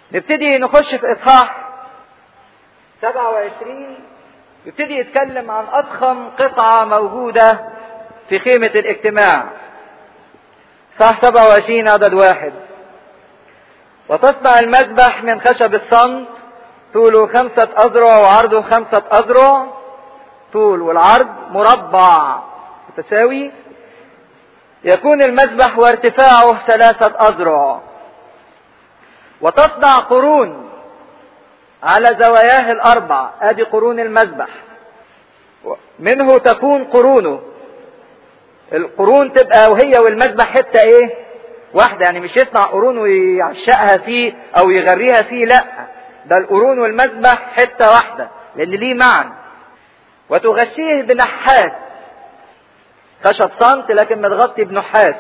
نبتدي نخش في اصحاح 27 يبتدي يتكلم عن اضخم قطعة موجودة في خيمة الاجتماع صح 27 عدد واحد وتصنع المذبح من خشب الصمت طوله خمسة أذرع وعرضه خمسة أذرع طول والعرض مربع متساوي يكون المذبح وارتفاعه ثلاثة أذرع وتصنع قرون على زواياه الأربع آدي قرون المذبح منه تكون قرونه القرون تبقى وهي والمذبح حتة ايه واحدة يعني مش يصنع قرون ويعشقها فيه او يغريها فيه لا ده القرون والمذبح حتة واحدة لان ليه معنى وتغشيه بنحاس خشب صمت لكن متغطي بنحاس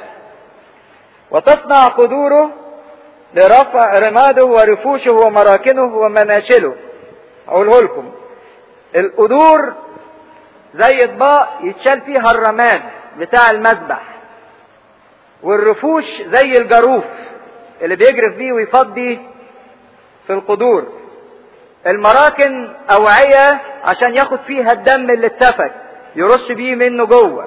وتصنع قدوره لرفع رماده ورفوشه ومراكنه ومناشله اقوله لكم القدور زي اطباق يتشال فيها الرماد بتاع المذبح والرفوش زي الجاروف اللي بيجرف بيه ويفضي في القدور المراكن اوعية عشان ياخد فيها الدم اللي اتسفك يرش بيه منه جوه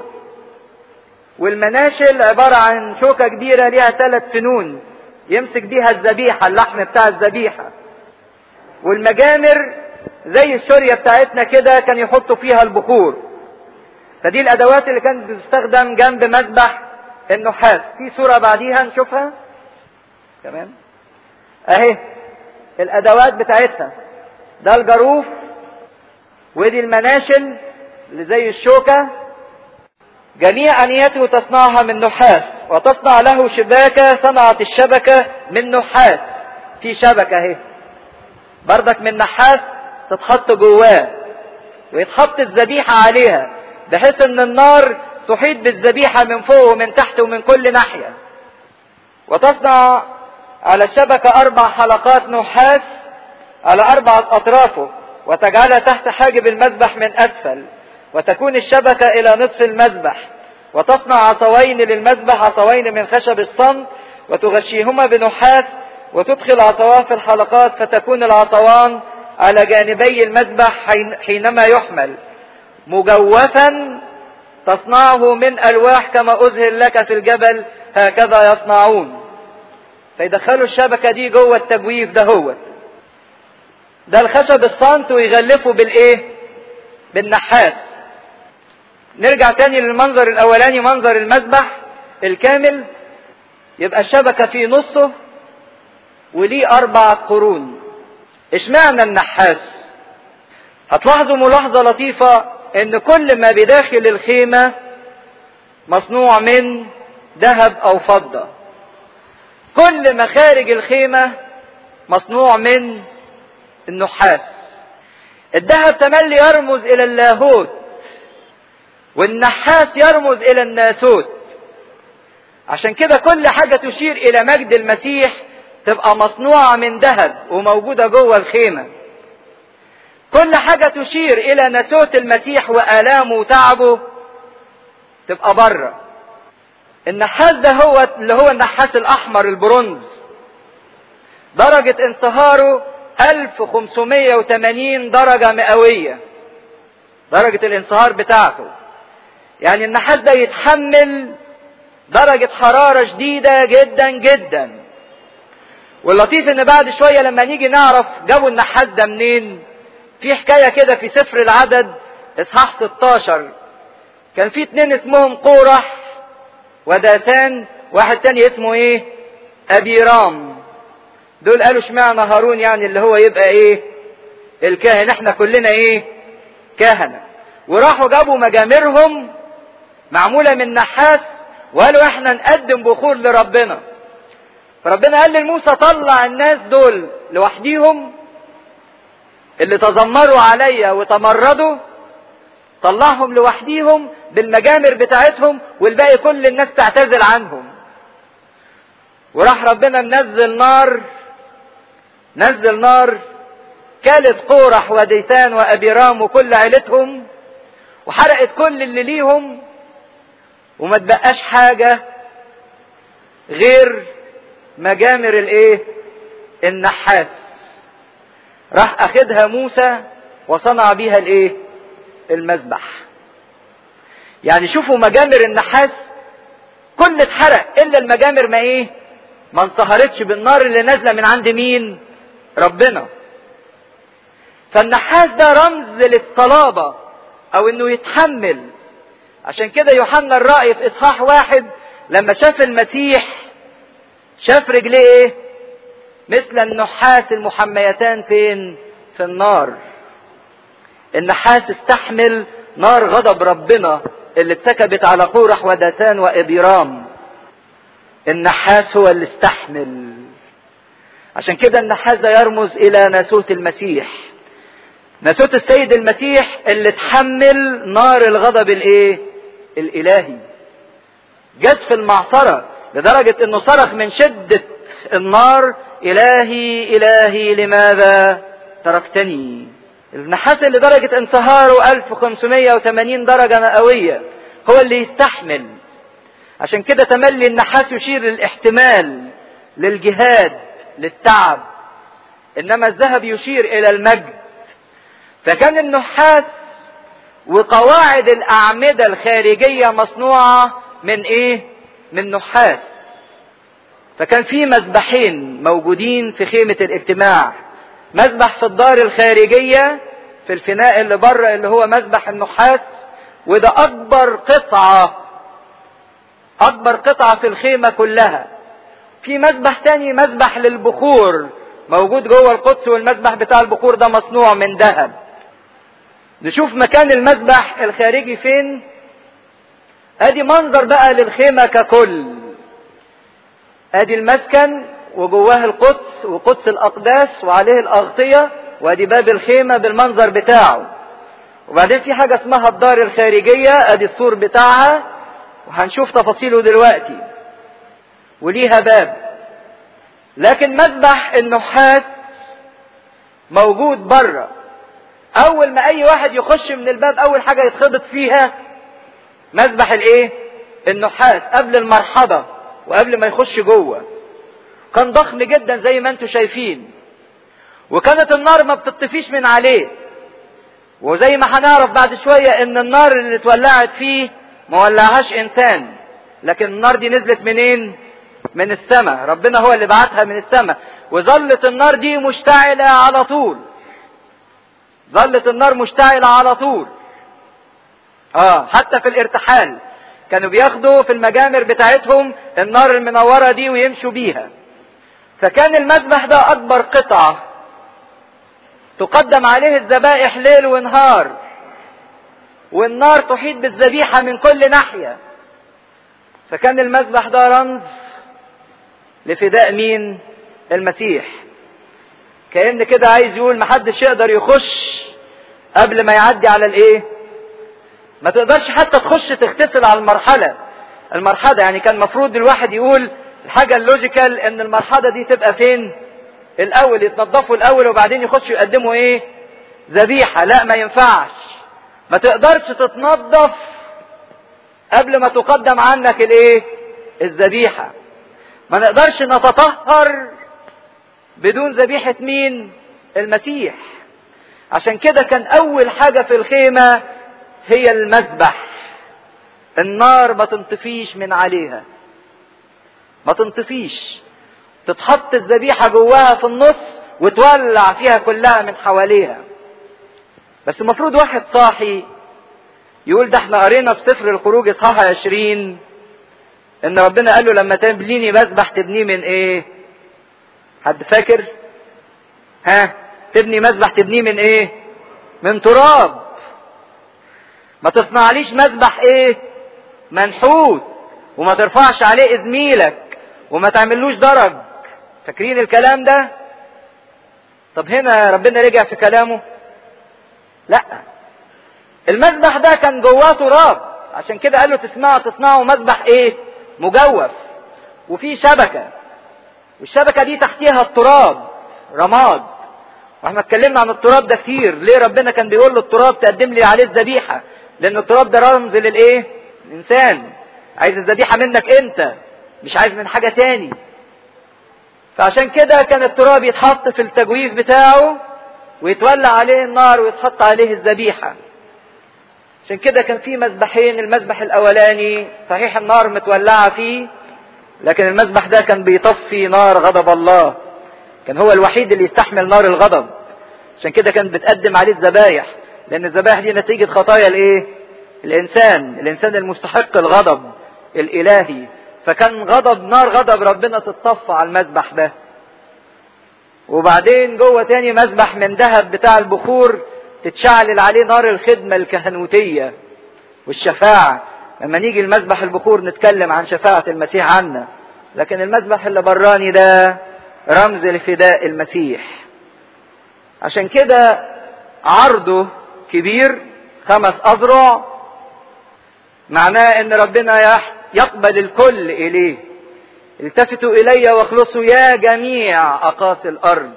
والمناشل عبارة عن شوكة كبيرة ليها ثلاث سنون يمسك بيها الذبيحة اللحم بتاع الذبيحة والمجامر زي السورية بتاعتنا كده كان يحطوا فيها البخور فدي الادوات اللي كانت بتستخدم جنب مذبح النحاس في صورة بعديها نشوفها تمام اهي الادوات بتاعتها ده الجاروف ودي المناشل اللي زي الشوكة جميع انيته تصنعها من نحاس وتصنع له شباكة صنعت الشبكة من نحاس في شبكة اهي بردك من نحاس تتحط جواه ويتحط الذبيحة عليها بحيث ان النار تحيط بالذبيحة من فوق ومن تحت ومن كل ناحية وتصنع على الشبكة اربع حلقات نحاس على اربعة اطرافه وتجعلها تحت حاجب المذبح من اسفل وتكون الشبكة الى نصف المذبح وتصنع عصوين للمذبح عصوين من خشب الصمت وتغشيهما بنحاس وتدخل عصواه في الحلقات فتكون العصوان على جانبي المذبح حينما يحمل مجوفا تصنعه من الواح كما اذهل لك في الجبل هكذا يصنعون فيدخلوا الشبكة دي جوه التجويف ده هو ده الخشب الصمت ويغلفوا بالايه بالنحاس نرجع تاني للمنظر الاولاني منظر المذبح الكامل يبقى الشبكة في نصه وليه اربع قرون اشمعنى النحاس هتلاحظوا ملاحظة لطيفة ان كل ما بداخل الخيمة مصنوع من ذهب او فضة كل ما خارج الخيمة مصنوع من النحاس الذهب تملي يرمز الى اللاهوت والنحاس يرمز الى الناسوت عشان كده كل حاجة تشير الى مجد المسيح تبقى مصنوعة من ذهب وموجودة جوه الخيمة كل حاجة تشير إلى نسوت المسيح وآلامه وتعبه تبقى بره النحاس ده هو اللي هو النحاس الأحمر البرونز درجة انصهاره 1580 درجة مئوية درجة الانصهار بتاعته يعني النحاس ده يتحمل درجة حرارة شديدة جدا جدا واللطيف ان بعد شوية لما نيجي نعرف جابوا النحاس ده منين في حكاية كده في سفر العدد اصحاح 16 كان في اتنين اسمهم قورح وداتان واحد تاني اسمه ايه ابيرام دول قالوا اشمعنى هارون يعني اللي هو يبقى ايه الكاهن احنا كلنا ايه كهنة وراحوا جابوا مجامرهم معمولة من نحاس وقالوا احنا نقدم بخور لربنا فربنا قال لموسى طلع الناس دول لوحديهم اللي تذمروا عليا وتمردوا طلعهم لوحديهم بالمجامر بتاعتهم والباقي كل الناس تعتزل عنهم وراح ربنا منزل نار نزل نار كالت قورح وديتان وابيرام وكل عيلتهم وحرقت كل اللي ليهم وما تبقاش حاجة غير مجامر الايه النحاس راح اخدها موسى وصنع بيها الايه المذبح يعني شوفوا مجامر النحاس كل اتحرق الا المجامر ما ايه ما انصهرتش بالنار اللي نازله من عند مين ربنا فالنحاس ده رمز للصلابه او انه يتحمل عشان كده يوحنا الرأي في اصحاح واحد لما شاف المسيح شاف رجليه ايه مثل النحاس المحميتان فين في النار النحاس استحمل نار غضب ربنا اللي اتسكبت على قورح وداتان وابيرام النحاس هو اللي استحمل عشان كده النحاس ده يرمز الى ناسوت المسيح ناسوت السيد المسيح اللي تحمل نار الغضب الايه الالهي جت في المعصرة لدرجة انه صرخ من شدة النار الهي الهي لماذا تركتني النحاس اللي درجة انصهاره 1580 درجة مئوية هو اللي يستحمل عشان كده تملي النحاس يشير للاحتمال للجهاد للتعب انما الذهب يشير الى المجد فكان النحاس وقواعد الاعمدة الخارجية مصنوعة من ايه من نحاس فكان في مذبحين موجودين في خيمة الاجتماع مذبح في الدار الخارجية في الفناء اللي بره اللي هو مذبح النحاس وده اكبر قطعة اكبر قطعة في الخيمة كلها في مذبح تاني مذبح للبخور موجود جوه القدس والمذبح بتاع البخور ده مصنوع من ذهب نشوف مكان المذبح الخارجي فين ادي منظر بقى للخيمة ككل ادي المسكن وجواه القدس وقدس الاقداس وعليه الاغطية وادي باب الخيمة بالمنظر بتاعه وبعدين في حاجة اسمها الدار الخارجية ادي السور بتاعها وهنشوف تفاصيله دلوقتي وليها باب لكن مذبح النحاس موجود بره اول ما اي واحد يخش من الباب اول حاجة يتخبط فيها مذبح الايه النحاس قبل المرحبة وقبل ما يخش جوه كان ضخم جدا زي ما انتم شايفين وكانت النار ما بتطفيش من عليه وزي ما هنعرف بعد شوية ان النار اللي اتولعت فيه ما ولعهاش انسان لكن النار دي نزلت منين من السماء ربنا هو اللي بعتها من السماء وظلت النار دي مشتعلة على طول ظلت النار مشتعلة على طول اه حتى في الارتحال كانوا بياخدوا في المجامر بتاعتهم النار المنورة دي ويمشوا بيها فكان المذبح ده اكبر قطعة تقدم عليه الذبائح ليل ونهار والنار تحيط بالذبيحة من كل ناحية فكان المذبح ده رمز لفداء مين المسيح كأن كده عايز يقول محدش يقدر يخش قبل ما يعدي على الايه ما تقدرش حتى تخش تغتسل على المرحلة المرحلة يعني كان المفروض الواحد يقول الحاجة اللوجيكال ان المرحلة دي تبقى فين الاول يتنضفوا الاول وبعدين يخشوا يقدموا ايه ذبيحة لا ما ينفعش ما تقدرش تتنضف قبل ما تقدم عنك الايه الذبيحة ما نقدرش نتطهر بدون ذبيحة مين المسيح عشان كده كان اول حاجة في الخيمة هي المذبح النار ما تنطفيش من عليها ما تنطفيش تتحط الذبيحة جواها في النص وتولع فيها كلها من حواليها بس المفروض واحد صاحي يقول ده احنا قرينا في سفر الخروج اصحاح 20 ان ربنا قال له لما تبنيني مذبح تبنيه من ايه حد فاكر ها تبني مذبح تبنيه من ايه من تراب ما تصنعليش مذبح ايه منحوت وما ترفعش عليه ازميلك وما تعملوش درج فاكرين الكلام ده طب هنا ربنا رجع في كلامه لا المذبح ده كان جواه تراب عشان كده قال له تسمعوا تصنعوا مذبح ايه مجوف وفي شبكة والشبكة دي تحتيها التراب رماد واحنا اتكلمنا عن التراب ده كتير ليه ربنا كان بيقول له التراب تقدم لي عليه الذبيحة لان التراب ده رمز للايه الانسان عايز الذبيحة منك انت مش عايز من حاجة تاني فعشان كده كان التراب يتحط في التجويف بتاعه ويتولع عليه النار ويتحط عليه الذبيحة عشان كده كان في مذبحين المذبح الاولاني صحيح النار متولعة فيه لكن المذبح ده كان بيطفي نار غضب الله كان هو الوحيد اللي يستحمل نار الغضب عشان كده كانت بتقدم عليه الذبايح لان الذبايح دي نتيجة خطايا الايه الانسان الانسان المستحق الغضب الالهي فكان غضب نار غضب ربنا تتصفى على المذبح ده وبعدين جوه تاني مذبح من ذهب بتاع البخور تتشعلل عليه نار الخدمة الكهنوتية والشفاعة لما نيجي المذبح البخور نتكلم عن شفاعة المسيح عنا لكن المذبح اللي براني ده رمز لفداء المسيح عشان كده عرضه كبير خمس أذرع معناه ان ربنا يقبل الكل اليه التفتوا الي واخلصوا يا جميع اقاصي الارض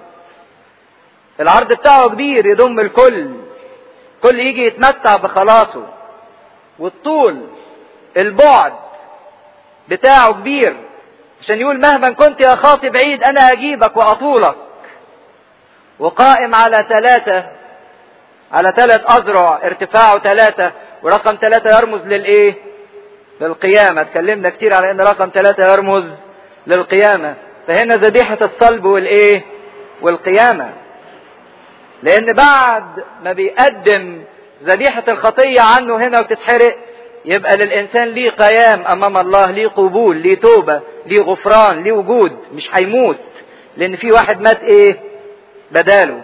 العرض بتاعه كبير يضم الكل كل يجي يتمتع بخلاصه والطول البعد بتاعه كبير عشان يقول مهما كنت يا خاطي بعيد انا اجيبك واطولك وقائم على ثلاثة على ثلاث اذرع ارتفاعه ثلاثة ورقم ثلاثة يرمز للايه للقيامة اتكلمنا كتير على ان رقم ثلاثة يرمز للقيامة فهنا ذبيحة الصلب والايه والقيامة لان بعد ما بيقدم ذبيحة الخطية عنه هنا وتتحرق يبقى للإنسان ليه قيام أمام الله ليه قبول ليه توبة ليه غفران ليه وجود مش هيموت لأن في واحد مات إيه بداله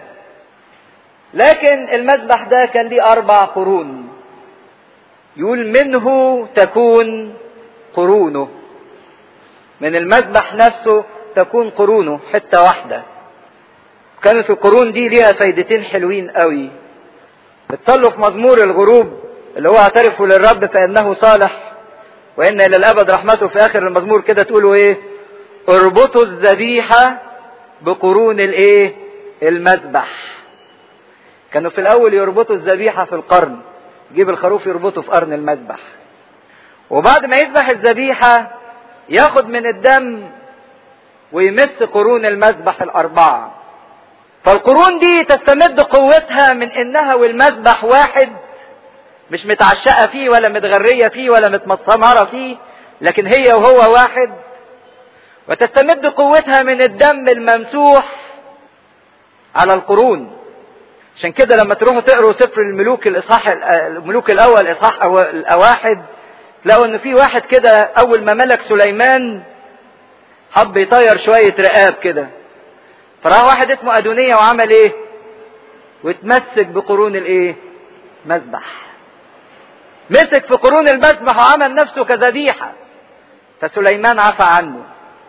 لكن المذبح ده كان ليه أربع قرون يقول منه تكون قرونه من المذبح نفسه تكون قرونه حتة واحدة كانت القرون دي ليها فايدتين حلوين قوي بتصلوا في مزمور الغروب اللي هو اعترفوا للرب فانه صالح وان الى الابد رحمته في اخر المزمور كده تقولوا ايه اربطوا الذبيحة بقرون الايه المذبح كانوا في الاول يربطوا الذبيحة في القرن يجيب الخروف يربطه في قرن المذبح وبعد ما يذبح الذبيحة ياخد من الدم ويمس قرون المذبح الاربعه فالقرون دي تستمد قوتها من انها والمذبح واحد مش متعشقة فيه ولا متغرية فيه ولا متمسمرة فيه لكن هي وهو واحد وتستمد قوتها من الدم الممسوح على القرون عشان كده لما تروحوا تقروا سفر الملوك الاصحاح الملوك الاول اصحاح الاواحد تلاقوا ان في واحد كده اول ما ملك سليمان حب يطير شوية رقاب كده فراح واحد اسمه أدونية وعمل ايه واتمسك بقرون الايه مذبح مسك في قرون المذبح وعمل نفسه كذبيحة فسليمان عفى عنه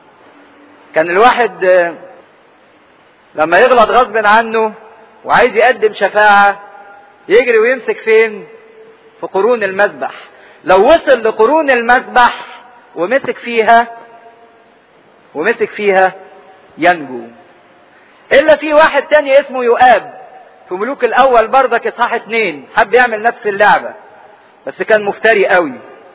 كان الواحد لما يغلط غصب عنه وعايز يقدم شفاعة يجري ويمسك فين في قرون المذبح لو وصل لقرون المذبح ومسك فيها ومسك فيها ينجو الا في واحد تاني اسمه يؤاب في ملوك الاول برضك اصحاح اتنين حب يعمل نفس اللعبة بس كان مفتري قوي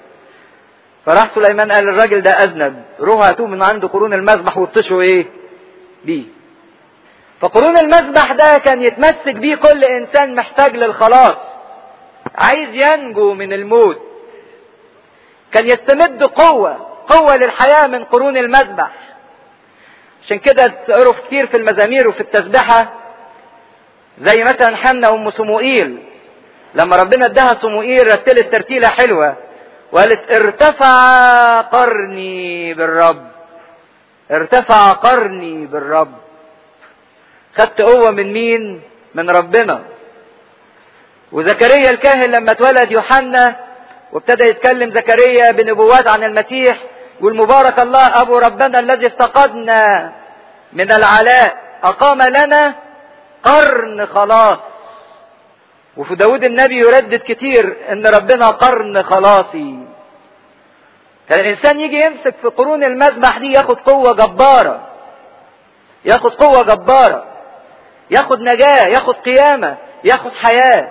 فراح سليمان قال الراجل ده اذنب روحوا هاتوه من عنده قرون المذبح وابطشوا ايه بيه فقرون المذبح ده كان يتمسك بيه كل انسان محتاج للخلاص عايز ينجو من الموت كان يستمد قوة قوة للحياة من قرون المذبح عشان كده تقروا كتير في المزامير وفي التسبحة زي مثلا حنا ام سموئيل لما ربنا اداها سموئيل رتلت ترتيلة حلوة وقالت ارتفع قرني بالرب ارتفع قرني بالرب خدت قوة من مين من ربنا وزكريا الكاهن لما اتولد يوحنا وابتدى يتكلم زكريا بنبوات عن المسيح يقول مبارك الله ابو ربنا الذي افتقدنا من العلاء اقام لنا قرن خلاص وفي داود النبي يردد كتير ان ربنا قرن خلاصي كان الانسان يجي يمسك في قرون المذبح دي ياخد قوة جبارة ياخد قوة جبارة ياخد نجاة ياخد قيامة ياخد حياة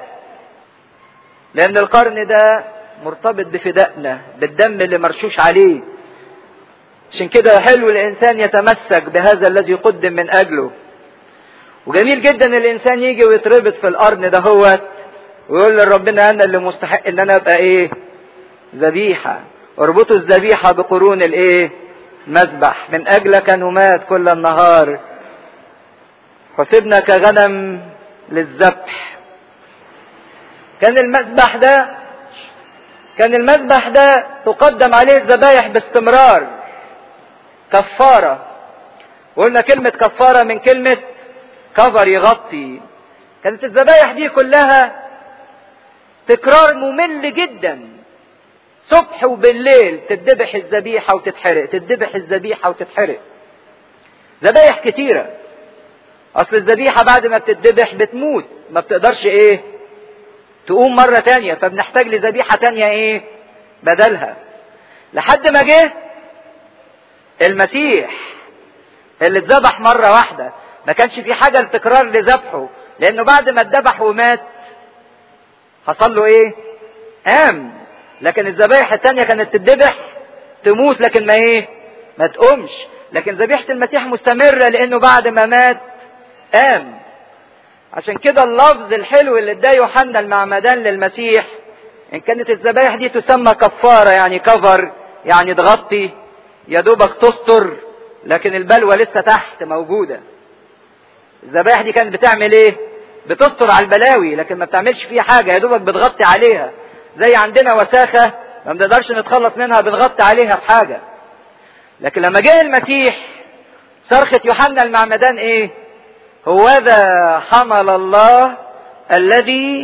لان القرن ده مرتبط بفدائنا بالدم اللي مرشوش عليه عشان كده حلو الانسان يتمسك بهذا الذي قدم من اجله وجميل جدا الانسان يجي ويتربط في القرن ده هو ويقول لربنا انا اللي مستحق ان انا ابقى ايه ذبيحة اربطوا الذبيحة بقرون الايه مذبح من اجلك نمات كل النهار حسبنا كغنم للذبح كان المذبح ده كان المذبح ده تقدم عليه الذبايح باستمرار كفارة وقلنا كلمة كفارة من كلمة كفر يغطي كانت الذبايح دي كلها تكرار ممل جدا صبح وبالليل تذبح الذبيحة وتتحرق تذبح الذبيحة وتتحرق ذبايح كتيرة اصل الذبيحة بعد ما بتتذبح بتموت ما بتقدرش ايه تقوم مرة تانية فبنحتاج لذبيحة تانية ايه بدلها لحد ما جه المسيح اللي اتذبح مرة واحدة ما كانش في حاجة لتكرار لذبحه لانه بعد ما اتذبح ومات حصل له ايه قام لكن الذبايح التانية كانت تتذبح تموت لكن ما ايه ما تقومش لكن ذبيحة المسيح مستمرة لانه بعد ما مات قام عشان كده اللفظ الحلو اللي اداه يوحنا المعمدان للمسيح ان كانت الذبايح دي تسمى كفارة يعني كفر يعني تغطي يا دوبك تستر لكن البلوى لسه تحت موجودة الذبايح دي كانت بتعمل ايه بتستر على البلاوي لكن ما بتعملش فيها حاجة يا دوبك بتغطي عليها زي عندنا وساخة ما بنقدرش نتخلص منها بنغطي عليها بحاجة لكن لما جه المسيح صرخة يوحنا المعمدان ايه هوذا حمل الله الذي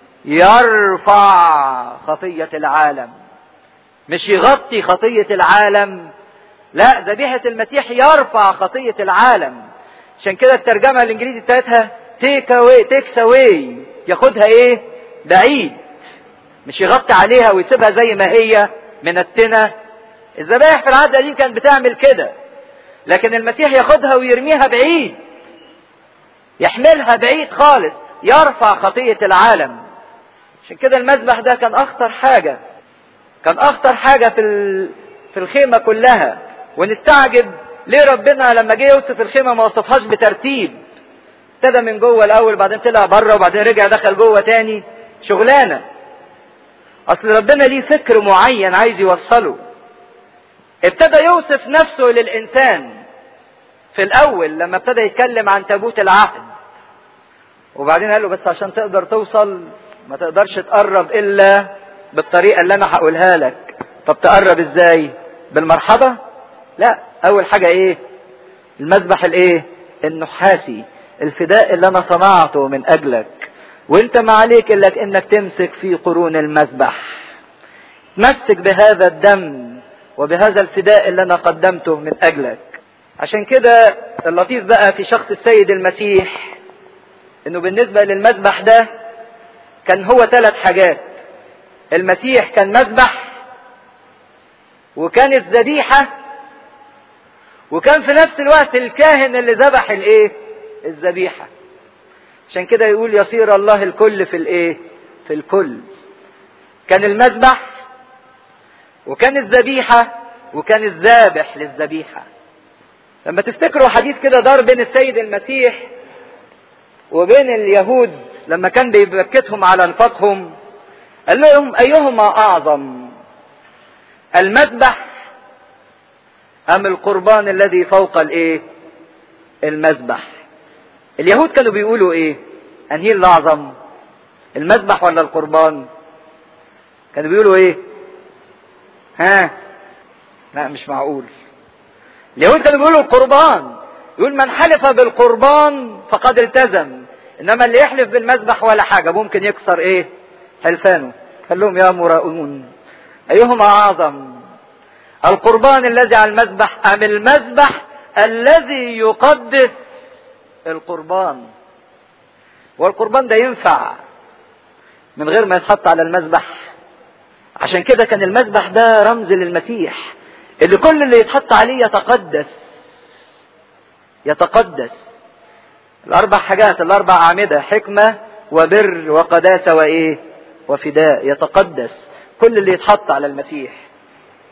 يرفع خطية العالم مش يغطي خطية العالم لا ذبيحة المسيح يرفع خطية العالم عشان كده الترجمة الانجليزي بتاعتها تيك اواي تيكس اواي ياخدها ايه بعيد مش يغطي عليها ويسيبها زي ما هي من التنة الذبائح في العادة دي كانت بتعمل كده لكن المسيح ياخدها ويرميها بعيد يحملها بعيد خالص يرفع خطية العالم عشان كده المذبح ده كان اخطر حاجة كان اخطر حاجة في في الخيمة كلها ونستعجب ليه ربنا لما جه يوصف الخيمة ما وصفهاش بترتيب ابتدى من جوه الاول بعدين طلع بره وبعدين رجع دخل جوه تاني شغلانة اصل ربنا ليه فكر معين عايز يوصله ابتدى يوصف نفسه للانسان في الاول لما ابتدى يتكلم عن تابوت العهد وبعدين قال له بس عشان تقدر توصل ما تقدرش تقرب الا بالطريقه اللي انا هقولها لك طب تقرب ازاي بالمرحبه لا اول حاجه ايه المذبح الايه النحاسي الفداء اللي انا صنعته من اجلك وانت ما عليك الا انك تمسك في قرون المذبح تمسك بهذا الدم وبهذا الفداء اللي انا قدمته من اجلك عشان كده اللطيف بقى في شخص السيد المسيح انه بالنسبة للمذبح ده كان هو ثلاث حاجات المسيح كان مذبح وكانت ذبيحة وكان في نفس الوقت الكاهن اللي ذبح الايه الذبيحة عشان كده يقول يصير الله الكل في الايه في الكل كان المذبح وكان الذبيحة وكان الذابح للذبيحة لما تفتكروا حديث كده دار بين السيد المسيح وبين اليهود لما كان بيبكتهم على انفاقهم قال لهم ايهما اعظم المذبح ام القربان الذي فوق الايه المذبح اليهود كانوا بيقولوا ايه انهي الاعظم المذبح ولا القربان كانوا بيقولوا ايه ها لا مش معقول اليهود كانوا بيقولوا القربان يقول من حلف بالقربان فقد التزم انما اللي يحلف بالمذبح ولا حاجه ممكن يكسر ايه حلفانه قال لهم يا مراؤون ايهما اعظم القربان الذي على المذبح ام المذبح الذي يقدس القربان والقربان ده ينفع من غير ما يتحط على المذبح عشان كده كان المذبح ده رمز للمسيح اللي كل اللي يتحط عليه يتقدس يتقدس الاربع حاجات الاربع اعمده حكمه وبر وقداسه وايه وفداء يتقدس كل اللي يتحط على المسيح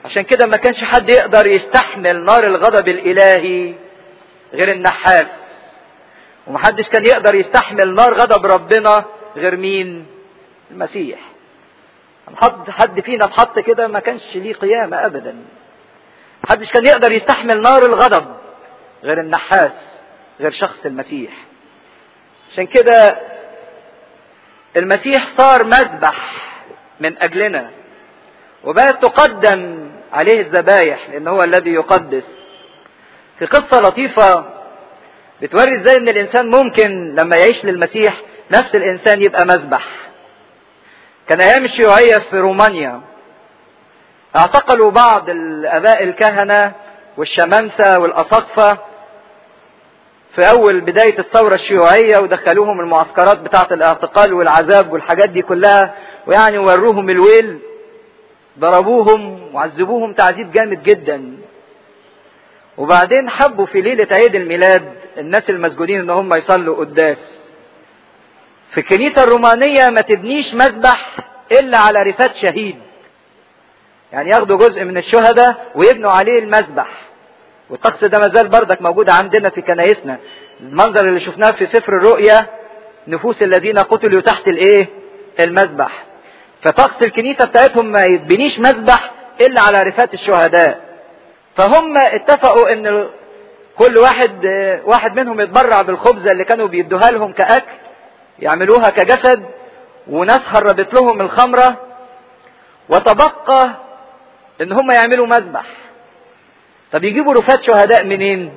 عشان كده ما كانش حد يقدر يستحمل نار الغضب الالهي غير النحاس ومحدش كان يقدر يستحمل نار غضب ربنا غير مين المسيح حد حد فينا اتحط كده ما كانش ليه قيامة ابدا محدش كان يقدر يستحمل نار الغضب غير النحاس غير شخص المسيح عشان كده المسيح صار مذبح من اجلنا وبقت تقدم عليه الذبايح لان هو الذي يقدس في قصه لطيفه بتوري ازاي ان الانسان ممكن لما يعيش للمسيح نفس الانسان يبقى مذبح كان ايام الشيوعيه في رومانيا اعتقلوا بعض الاباء الكهنه والشمامسه والاساقفه في اول بدايه الثوره الشيوعيه ودخلوهم المعسكرات بتاعه الاعتقال والعذاب والحاجات دي كلها ويعني وروهم الويل ضربوهم وعذبوهم تعذيب جامد جدا وبعدين حبوا في ليله عيد الميلاد الناس المسجونين ان هم يصلوا قداس في الكنيسه الرومانيه ما تبنيش مذبح الا على رفات شهيد يعني ياخدوا جزء من الشهداء ويبنوا عليه المذبح والطقس ده مازال بردك موجود عندنا في كنايسنا المنظر اللي شفناه في سفر الرؤيا نفوس الذين قتلوا تحت الايه المذبح فطقس الكنيسة بتاعتهم ما يتبنيش مذبح الا على رفات الشهداء فهم اتفقوا ان كل واحد واحد منهم يتبرع بالخبزة اللي كانوا بيدوها لهم كأكل يعملوها كجسد وناس خربت لهم الخمرة وتبقى ان هم يعملوا مذبح طب يجيبوا رفات شهداء منين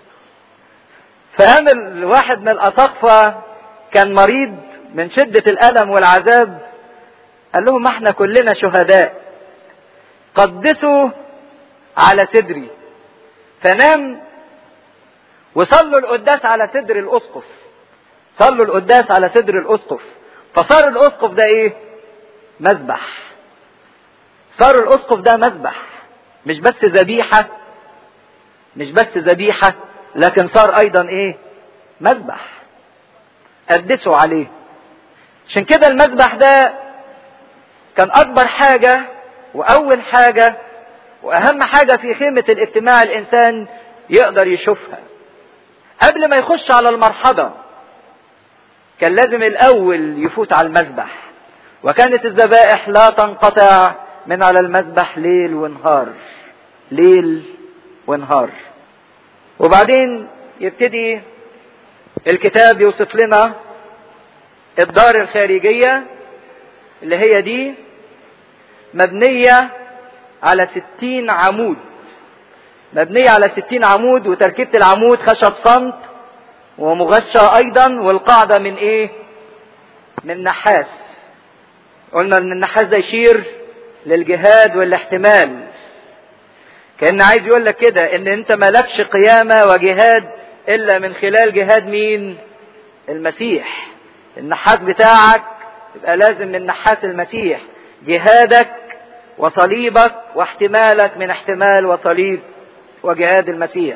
فقام الواحد من الأساقفة كان مريض من شدة الألم والعذاب قال لهم احنا كلنا شهداء قدسوا على صدري فنام وصلوا القداس على صدر الأسقف صلوا القداس على صدر الأسقف فصار الأسقف ده ايه مذبح صار الأسقف ده مذبح مش بس ذبيحة مش بس ذبيحة لكن صار أيضا إيه؟ مذبح قدسوا عليه عشان كده المذبح ده كان أكبر حاجة وأول حاجة وأهم حاجة في خيمة الاجتماع الإنسان يقدر يشوفها قبل ما يخش على المرحضة كان لازم الأول يفوت على المذبح وكانت الذبائح لا تنقطع من على المذبح ليل ونهار ليل ونهار وبعدين يبتدي الكتاب يوصف لنا الدار الخارجية اللي هي دي مبنية على ستين عمود مبنية على ستين عمود وتركيبة العمود خشب صمت ومغشى أيضا والقاعدة من إيه؟ من نحاس قلنا إن النحاس ده يشير للجهاد والاحتمال كان عايز يقول لك كده ان انت مالكش قيامة وجهاد الا من خلال جهاد مين المسيح النحاس بتاعك يبقى لازم من نحاس المسيح جهادك وصليبك واحتمالك من احتمال وصليب وجهاد المسيح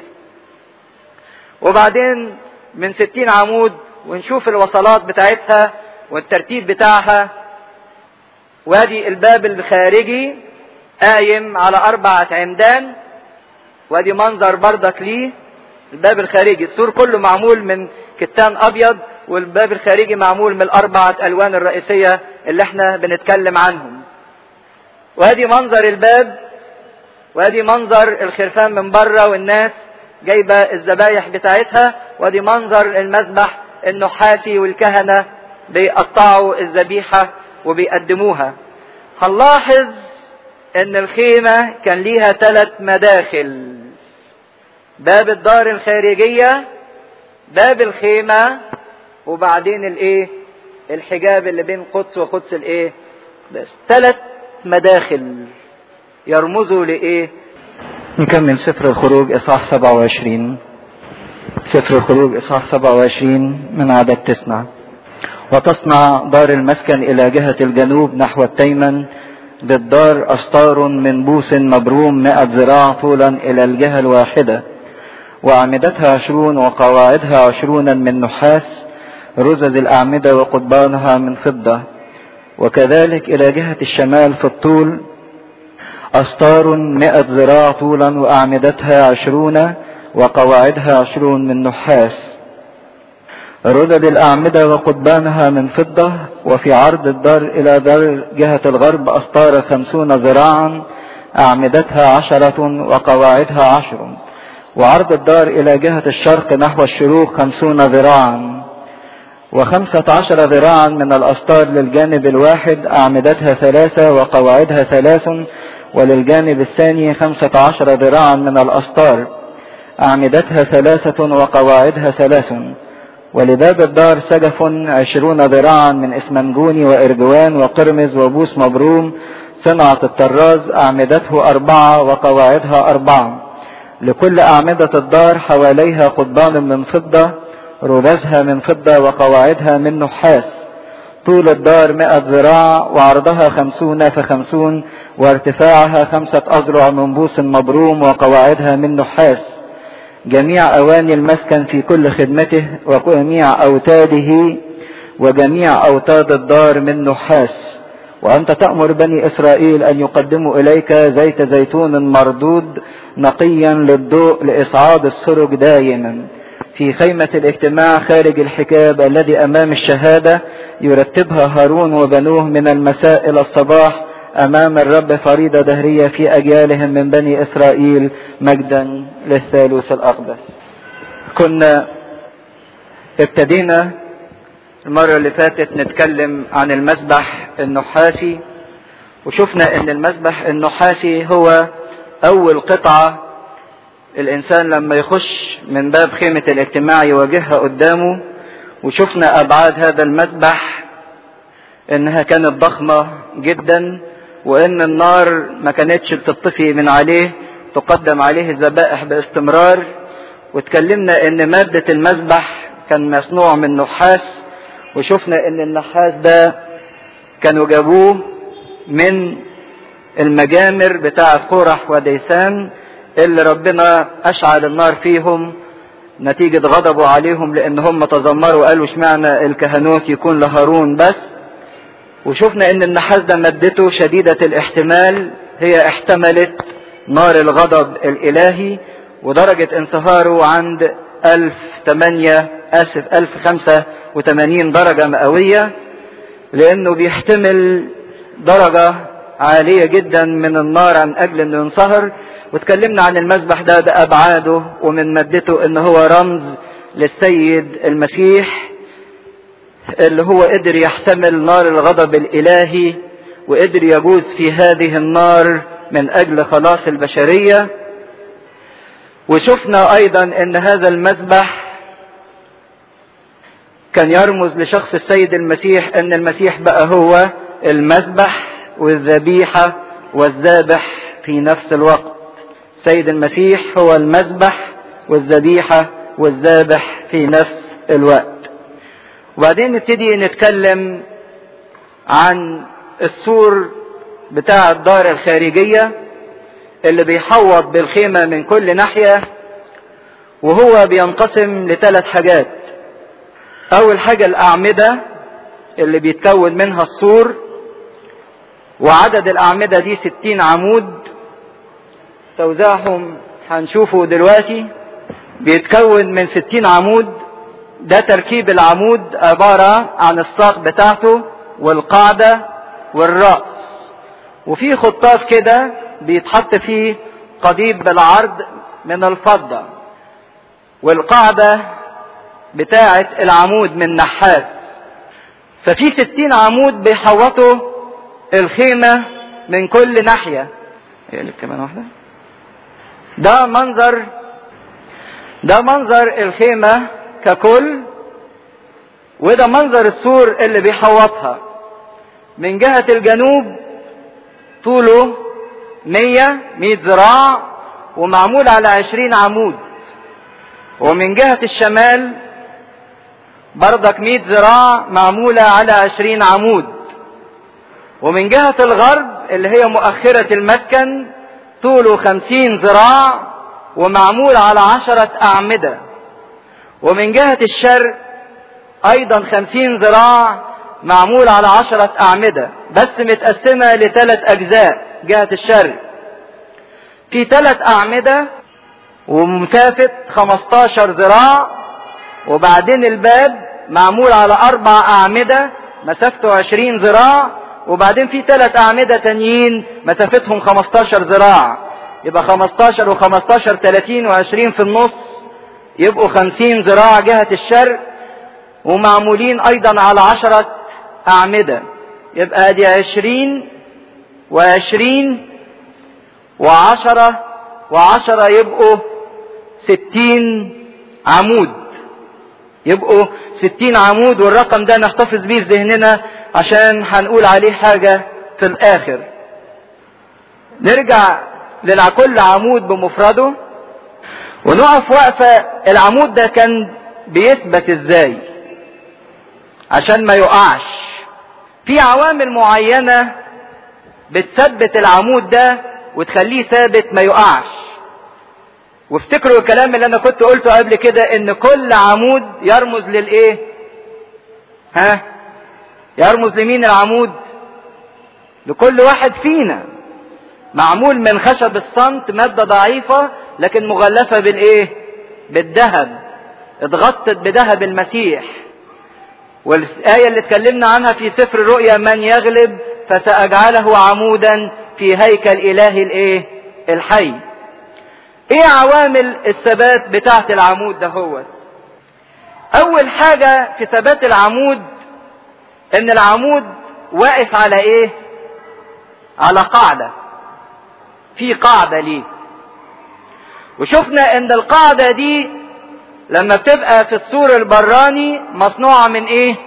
وبعدين من ستين عمود ونشوف الوصلات بتاعتها والترتيب بتاعها وادي الباب الخارجي قايم على أربعة عمدان وادي منظر بردك ليه الباب الخارجي السور كله معمول من كتان أبيض والباب الخارجي معمول من الأربعة ألوان الرئيسية اللي احنا بنتكلم عنهم وادي منظر الباب وادي منظر الخرفان من بره والناس جايبة الذبايح بتاعتها وادي منظر المذبح النحاسي والكهنة بيقطعوا الذبيحة وبيقدموها هنلاحظ ان الخيمة كان ليها ثلاث مداخل باب الدار الخارجية باب الخيمة وبعدين الايه الحجاب اللي بين قدس وقدس الايه بس ثلاث مداخل يرمزوا لايه نكمل سفر الخروج اصحاح 27 سفر الخروج اصحاح 27 من عدد تسعة وتصنع دار المسكن الى جهة الجنوب نحو التيمن للدار أستار من بوس مبروم مئة ذراع طولا إلى الجهة الواحدة وأعمدتها عشرون وقواعدها عشرونا من نحاس رزز الأعمدة وقضبانها من فضة وكذلك إلى جهة الشمال في الطول أستار مئة ذراع طولا وأعمدتها عشرون وقواعدها عشرون من نحاس ردد الأعمدة وقضبانها من فضة وفي عرض الدار إلى دار جهة الغرب أستار خمسون ذراعا أعمدتها عشرة وقواعدها عشر وعرض الدار إلى جهة الشرق نحو الشروق خمسون ذراعا وخمسة عشر ذراعا من الأستار للجانب الواحد أعمدتها ثلاثة وقواعدها ثلاث وللجانب الثاني خمسة عشر ذراعا من الأستار أعمدتها ثلاثة وقواعدها ثلاث ولباب الدار سجف عشرون ذراعا من اسمنجوني وإرجوان وقرمز وبوس مبروم صنعة الطراز أعمدته أربعة وقواعدها أربعة لكل أعمدة الدار حواليها قضبان من فضة رذاذها من فضة وقواعدها من نحاس طول الدار مئة ذراع وعرضها خمسون فخمسون وارتفاعها خمسة أذرع من بوس مبروم وقواعدها من نحاس جميع أواني المسكن في كل خدمته وجميع أوتاده وجميع أوتاد الدار من نحاس وأنت تأمر بني إسرائيل أن يقدموا إليك زيت زيتون مردود نقيا للضوء لإصعاد السرج دائما في خيمة الاجتماع خارج الحكاب الذي أمام الشهادة يرتبها هارون وبنوه من المساء إلى الصباح أمام الرب فريضة دهرية في أجيالهم من بني إسرائيل مجدا للثالوث الأقدس كنا ابتدينا المرة اللي فاتت نتكلم عن المسبح النحاسي وشفنا ان المسبح النحاسي هو اول قطعة الانسان لما يخش من باب خيمة الاجتماع يواجهها قدامه وشفنا ابعاد هذا المسبح انها كانت ضخمة جدا وان النار ما كانتش بتطفي من عليه تقدم عليه الذبائح باستمرار واتكلمنا ان مادة المسبح كان مصنوع من نحاس وشفنا ان النحاس ده كانوا جابوه من المجامر بتاعة قرح وديسان اللي ربنا اشعل النار فيهم نتيجة غضبه عليهم لان هم تذمروا وقالوا اشمعنى الكهنوت يكون لهارون بس وشفنا ان النحاس ده مادته شديدة الاحتمال هي احتملت نار الغضب الالهي ودرجة انصهاره عند الف تمانية اسف الف خمسة وتمانين درجة مئوية لانه بيحتمل درجة عالية جدا من النار عن اجل انه ينصهر واتكلمنا عن المذبح ده بابعاده ومن مادته ان هو رمز للسيد المسيح اللي هو قدر يحتمل نار الغضب الالهي وقدر يجوز في هذه النار من اجل خلاص البشرية وشفنا ايضا ان هذا المذبح كان يرمز لشخص السيد المسيح ان المسيح بقى هو المذبح والذبيحة والذابح في نفس الوقت سيد المسيح هو المذبح والذبيحة والذابح في نفس الوقت وبعدين نبتدي نتكلم عن السور بتاع الدار الخارجية اللي بيحوط بالخيمة من كل ناحية وهو بينقسم لثلاث حاجات اول حاجة الاعمدة اللي بيتكون منها السور وعدد الاعمدة دي ستين عمود توزيعهم هنشوفه دلوقتي بيتكون من ستين عمود ده تركيب العمود عبارة عن الساق بتاعته والقاعدة والرأس وفي خطاف كده بيتحط فيه قضيب بالعرض من الفضة والقاعدة بتاعة العمود من نحاس ففي ستين عمود بيحوطوا الخيمة من كل ناحية اقلب كمان واحدة ده منظر ده منظر الخيمة ككل وده منظر السور اللي بيحوطها من جهة الجنوب طوله مية مية ذراع ومعمول على عشرين عمود ومن جهة الشمال بردك مية ذراع معمولة على عشرين عمود ومن جهة الغرب اللي هي مؤخرة المسكن طوله خمسين ذراع ومعمول على عشرة أعمدة ومن جهة الشرق أيضا خمسين ذراع معمول على عشرة أعمدة بس متقسمة لثلاث أجزاء جهة الشرق في ثلاث اعمدة ومسافة 15 ذراع وبعدين الباب معمول على اربع اعمدة مسافته 20 ذراع وبعدين في ثلاث اعمدة تانيين مسافتهم 15 ذراع يبقى 15 و15 30 و20 في النص يبقوا 50 ذراع جهة الشرق ومعمولين ايضا على عشرة اعمدة يبقى دي 20 و20 وعشرة وعشرة يبقوا ستين عمود يبقوا ستين عمود والرقم ده نحتفظ بيه في ذهننا عشان هنقول عليه حاجة في الآخر نرجع لكل عمود بمفرده ونقف وقفة العمود ده كان بيثبت ازاي عشان ما يقعش في عوامل معينة بتثبت العمود ده وتخليه ثابت ما يقعش وافتكروا الكلام اللي انا كنت قلته قبل كده ان كل عمود يرمز للايه ها يرمز لمين العمود لكل واحد فينا معمول من خشب الصمت مادة ضعيفة لكن مغلفة بالايه بالذهب اتغطت بذهب المسيح والآية اللي اتكلمنا عنها في سفر الرؤيا من يغلب فسأجعله عمودا في هيكل إله الايه الحي ايه عوامل الثبات بتاعت العمود ده هو اول حاجة في ثبات العمود ان العمود واقف على ايه على قاعدة في قاعدة ليه وشفنا ان القاعدة دي لما بتبقى في السور البراني مصنوعة من ايه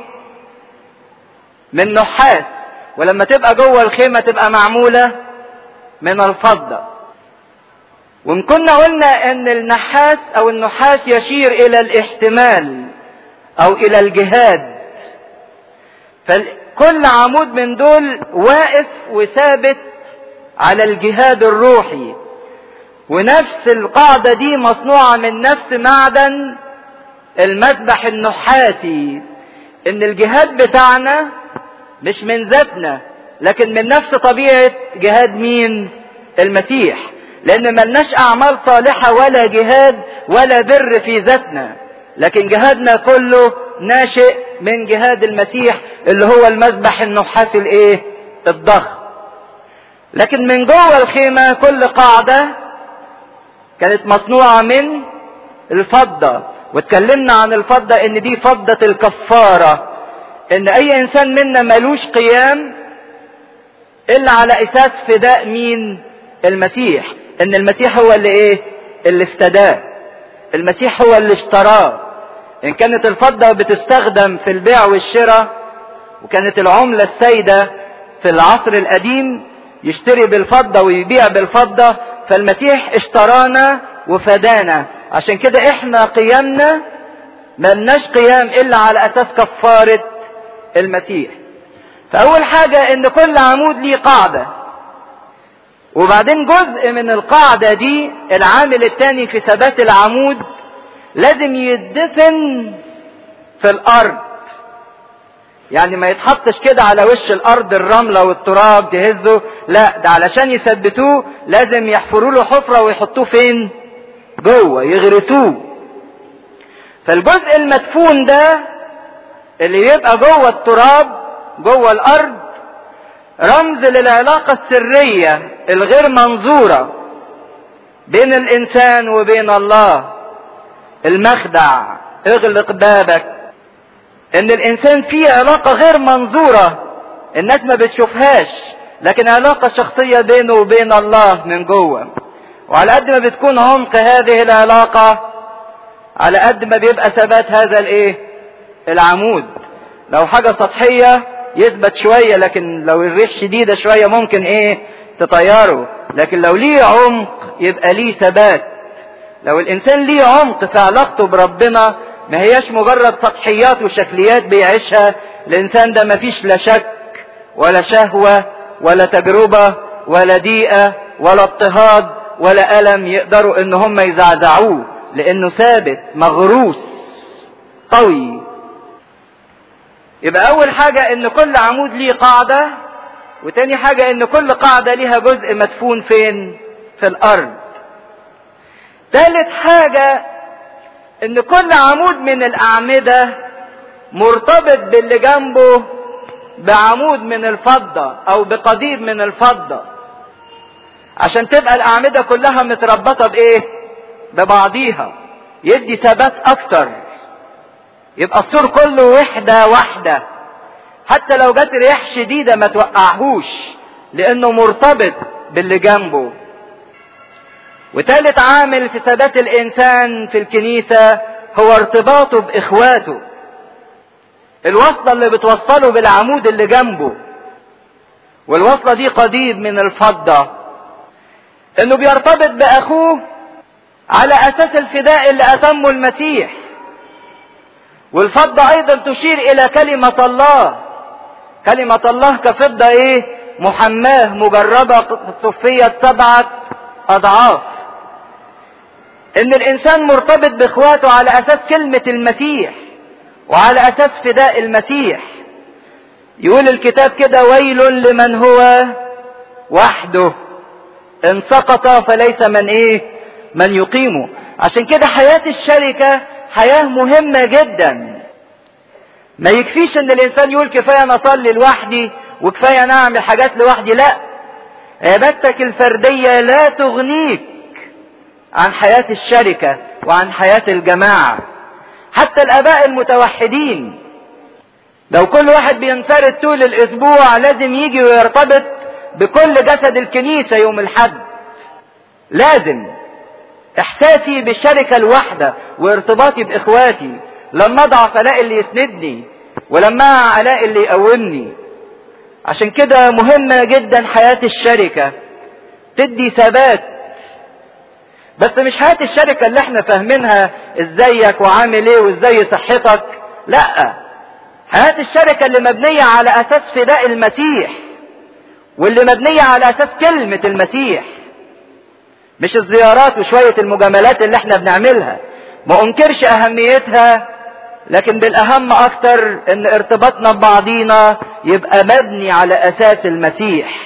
من نحاس ولما تبقى جوه الخيمة تبقى معمولة من الفضة وان كنا قلنا ان النحاس او النحاس يشير الى الاحتمال او الى الجهاد فكل عمود من دول واقف وثابت على الجهاد الروحي ونفس القاعدة دي مصنوعة من نفس معدن المذبح النحاتي ان الجهاد بتاعنا مش من ذاتنا لكن من نفس طبيعة جهاد مين المسيح لان ملناش اعمال صالحة ولا جهاد ولا بر في ذاتنا لكن جهادنا كله ناشئ من جهاد المسيح اللي هو المذبح النحاس الايه الضخم لكن من جوه الخيمة كل قاعدة كانت مصنوعة من الفضة واتكلمنا عن الفضة ان دي فضة الكفارة ان اي انسان منا ملوش قيام الا على اساس فداء مين المسيح ان المسيح هو اللي ايه اللي افتداه المسيح هو اللي اشتراه ان كانت الفضة بتستخدم في البيع والشراء وكانت العملة السيدة في العصر القديم يشتري بالفضة ويبيع بالفضة فالمسيح اشترانا وفدانا عشان كده احنا قيامنا ملناش قيام الا على اساس كفارة المسيح فاول حاجة ان كل عمود ليه قاعدة وبعدين جزء من القاعدة دي العامل الثاني في ثبات العمود لازم يدفن في الارض يعني ما يتحطش كده على وش الارض الرملة والتراب تهزه لا ده علشان يثبتوه لازم يحفروا له حفرة ويحطوه فين جوه يغرسوه فالجزء المدفون ده اللي يبقى جوه التراب جوه الارض رمز للعلاقة السرية الغير منظورة بين الانسان وبين الله المخدع اغلق بابك ان الانسان فيه علاقة غير منظورة الناس ما بتشوفهاش لكن علاقة شخصية بينه وبين الله من جوه وعلى قد ما بتكون عمق هذه العلاقة على قد ما بيبقى ثبات هذا الايه العمود لو حاجة سطحية يثبت شوية لكن لو الريح شديدة شوية ممكن ايه تطيره لكن لو ليه عمق يبقى ليه ثبات لو الانسان ليه عمق في علاقته بربنا ما هياش مجرد سطحيات وشكليات بيعيشها الانسان ده مفيش لا شك ولا شهوة ولا تجربة ولا ضيقة ولا اضطهاد ولا ألم يقدروا ان هم يزعزعوه لانه ثابت مغروس قوي يبقى اول حاجة ان كل عمود ليه قاعدة وتاني حاجة ان كل قاعدة ليها جزء مدفون فين في الارض ثالث حاجة ان كل عمود من الاعمدة مرتبط باللي جنبه بعمود من الفضة او بقضيب من الفضة عشان تبقى الاعمدة كلها متربطة بايه ببعضيها يدي ثبات اكتر يبقى السور كله وحدة واحدة حتى لو جت رياح شديدة ما توقعهوش لانه مرتبط باللي جنبه وثالث عامل في ثبات الانسان في الكنيسة هو ارتباطه باخواته الوصلة اللي بتوصله بالعمود اللي جنبه والوصلة دي قضيب من الفضة انه بيرتبط باخوه على اساس الفداء اللي اتمه المسيح والفضة ايضا تشير الى كلمة الله كلمة الله كفضة ايه محماه مجربة صفية سبعة اضعاف ان الانسان مرتبط باخواته على اساس كلمة المسيح وعلى اساس فداء المسيح يقول الكتاب كده ويل لمن هو وحده ان سقط فليس من ايه من يقيمه عشان كده حياة الشركة حياة مهمة جدا ما يكفيش ان الانسان يقول كفاية انا اصلي لوحدي وكفاية انا اعمل حاجات لوحدي لا عبادتك الفردية لا تغنيك عن حياة الشركة وعن حياة الجماعة حتى الاباء المتوحدين لو كل واحد بينفرد طول الاسبوع لازم يجي ويرتبط بكل جسد الكنيسة يوم الحد لازم احساسي بالشركة الواحدة وارتباطي باخواتي لما اضعف الاقي اللي يسندني ولما الاقي اللي يقومني عشان كده مهمة جدا حياة الشركة تدي ثبات بس مش حياة الشركة اللي احنا فاهمينها ازيك وعامل ايه وازاي صحتك لا حياة الشركة اللي مبنية على اساس فداء المسيح واللي مبنية على اساس كلمة المسيح مش الزيارات وشوية المجاملات اللي احنا بنعملها ما انكرش اهميتها لكن بالاهم اكتر ان ارتباطنا ببعضينا يبقى مبني على اساس المسيح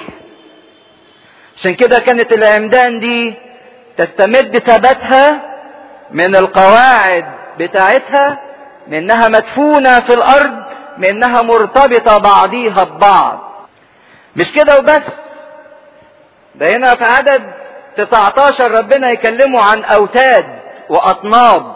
عشان كده كانت العمدان دي تستمد ثباتها من القواعد بتاعتها من انها مدفونة في الارض من انها مرتبطة بعضيها ببعض مش كده وبس ده هنا في عدد 19 ربنا يكلمه عن اوتاد واطناب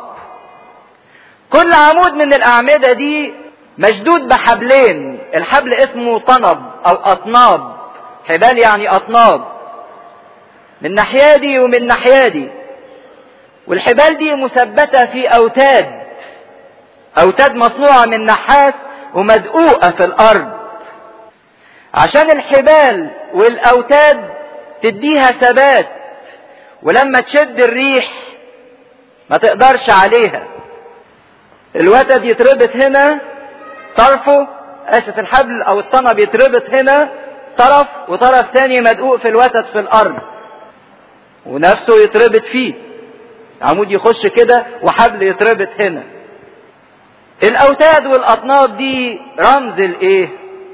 كل عمود من الاعمدة دي مشدود بحبلين الحبل اسمه طنب او اطناب حبال يعني اطناب من ناحية دي ومن ناحية دي والحبال دي مثبتة في اوتاد اوتاد مصنوعة من نحاس ومدقوقة في الارض عشان الحبال والاوتاد تديها ثبات ولما تشد الريح ما تقدرش عليها الوتد يتربط هنا طرفه اسف الحبل او الطنب يتربط هنا طرف وطرف تاني مدقوق في الوتد في الارض ونفسه يتربط فيه عمود يخش كده وحبل يتربط هنا الاوتاد والاطناب دي رمز الايه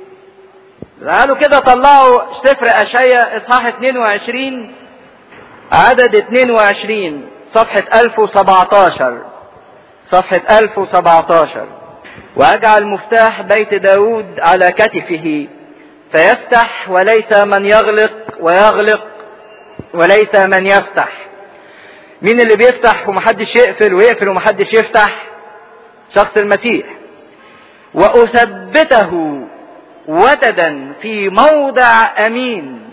تعالوا كده طلعوا سفر اشعيا اصحاح 22 عدد 22 صفحة 1017 صفحة 1017 وأجعل مفتاح بيت داود على كتفه فيفتح وليس من يغلق ويغلق وليس من يفتح مين اللي بيفتح ومحدش يقفل ويقفل ومحدش يفتح شخص المسيح وأثبته وتدا في موضع أمين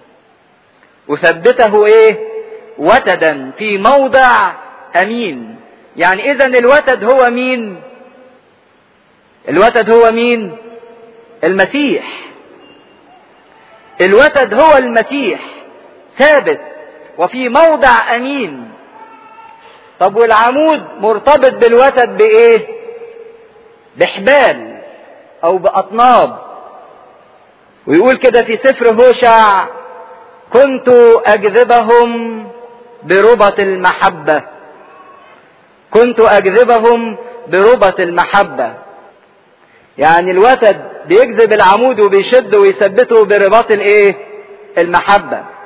أثبته إيه وتدا في موضع أمين يعني إذا الوتد هو مين الوتد هو مين المسيح الوتد هو المسيح ثابت وفي موضع أمين طب والعمود مرتبط بالوتد بإيه بحبال أو بأطناب ويقول كده في سفر هوشع كنت أجذبهم بربط المحبة كنت أجذبهم بربط المحبة يعني الوتد بيجذب العمود وبيشد ويثبته برباط الايه المحبة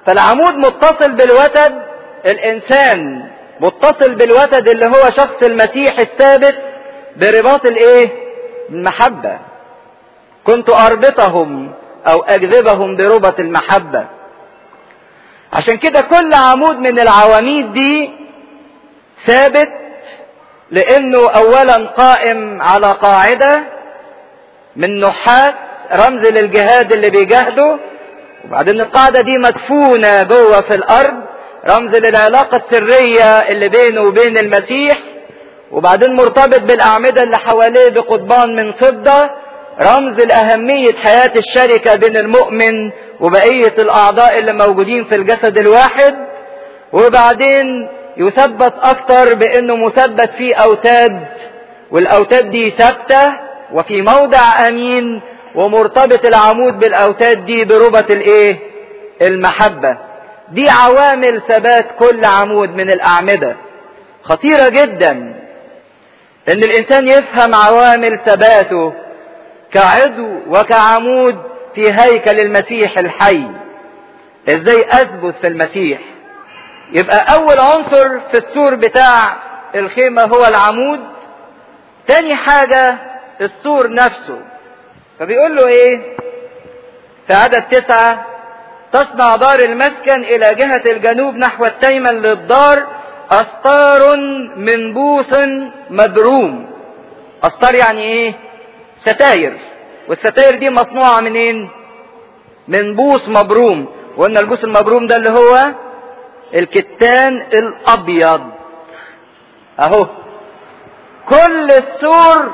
فالعمود متصل بالوتد الانسان متصل بالوتد اللي هو شخص المسيح الثابت برباط الايه المحبة كنت اربطهم او اجذبهم بربط المحبة عشان كده كل عمود من العواميد دي ثابت لانه اولا قائم على قاعدة من نحاس رمز للجهاد اللي بيجاهده وبعدين القاعدة دي مدفونة جوه في الارض رمز للعلاقة السرية اللي بينه وبين المسيح وبعدين مرتبط بالاعمدة اللي حواليه بقضبان من فضة رمز لأهمية حياة الشركة بين المؤمن وبقية الأعضاء اللي موجودين في الجسد الواحد وبعدين يثبت أكتر بأنه مثبت في أوتاد والأوتاد دي ثابتة وفي موضع أمين ومرتبط العمود بالأوتاد دي بربط الإيه؟ المحبة. دي عوامل ثبات كل عمود من الأعمدة. خطيرة جدا إن الإنسان يفهم عوامل ثباته كعضو وكعمود في هيكل المسيح الحي ازاي اثبت في المسيح يبقى اول عنصر في السور بتاع الخيمة هو العمود تاني حاجة السور نفسه فبيقول له ايه في عدد تسعة تصنع دار المسكن الى جهة الجنوب نحو التيمن للدار استار منبوس مدروم استار يعني ايه ستاير والستاير دي مصنوعة منين من بوس مبروم وقلنا البوس المبروم ده اللي هو الكتان الابيض اهو كل السور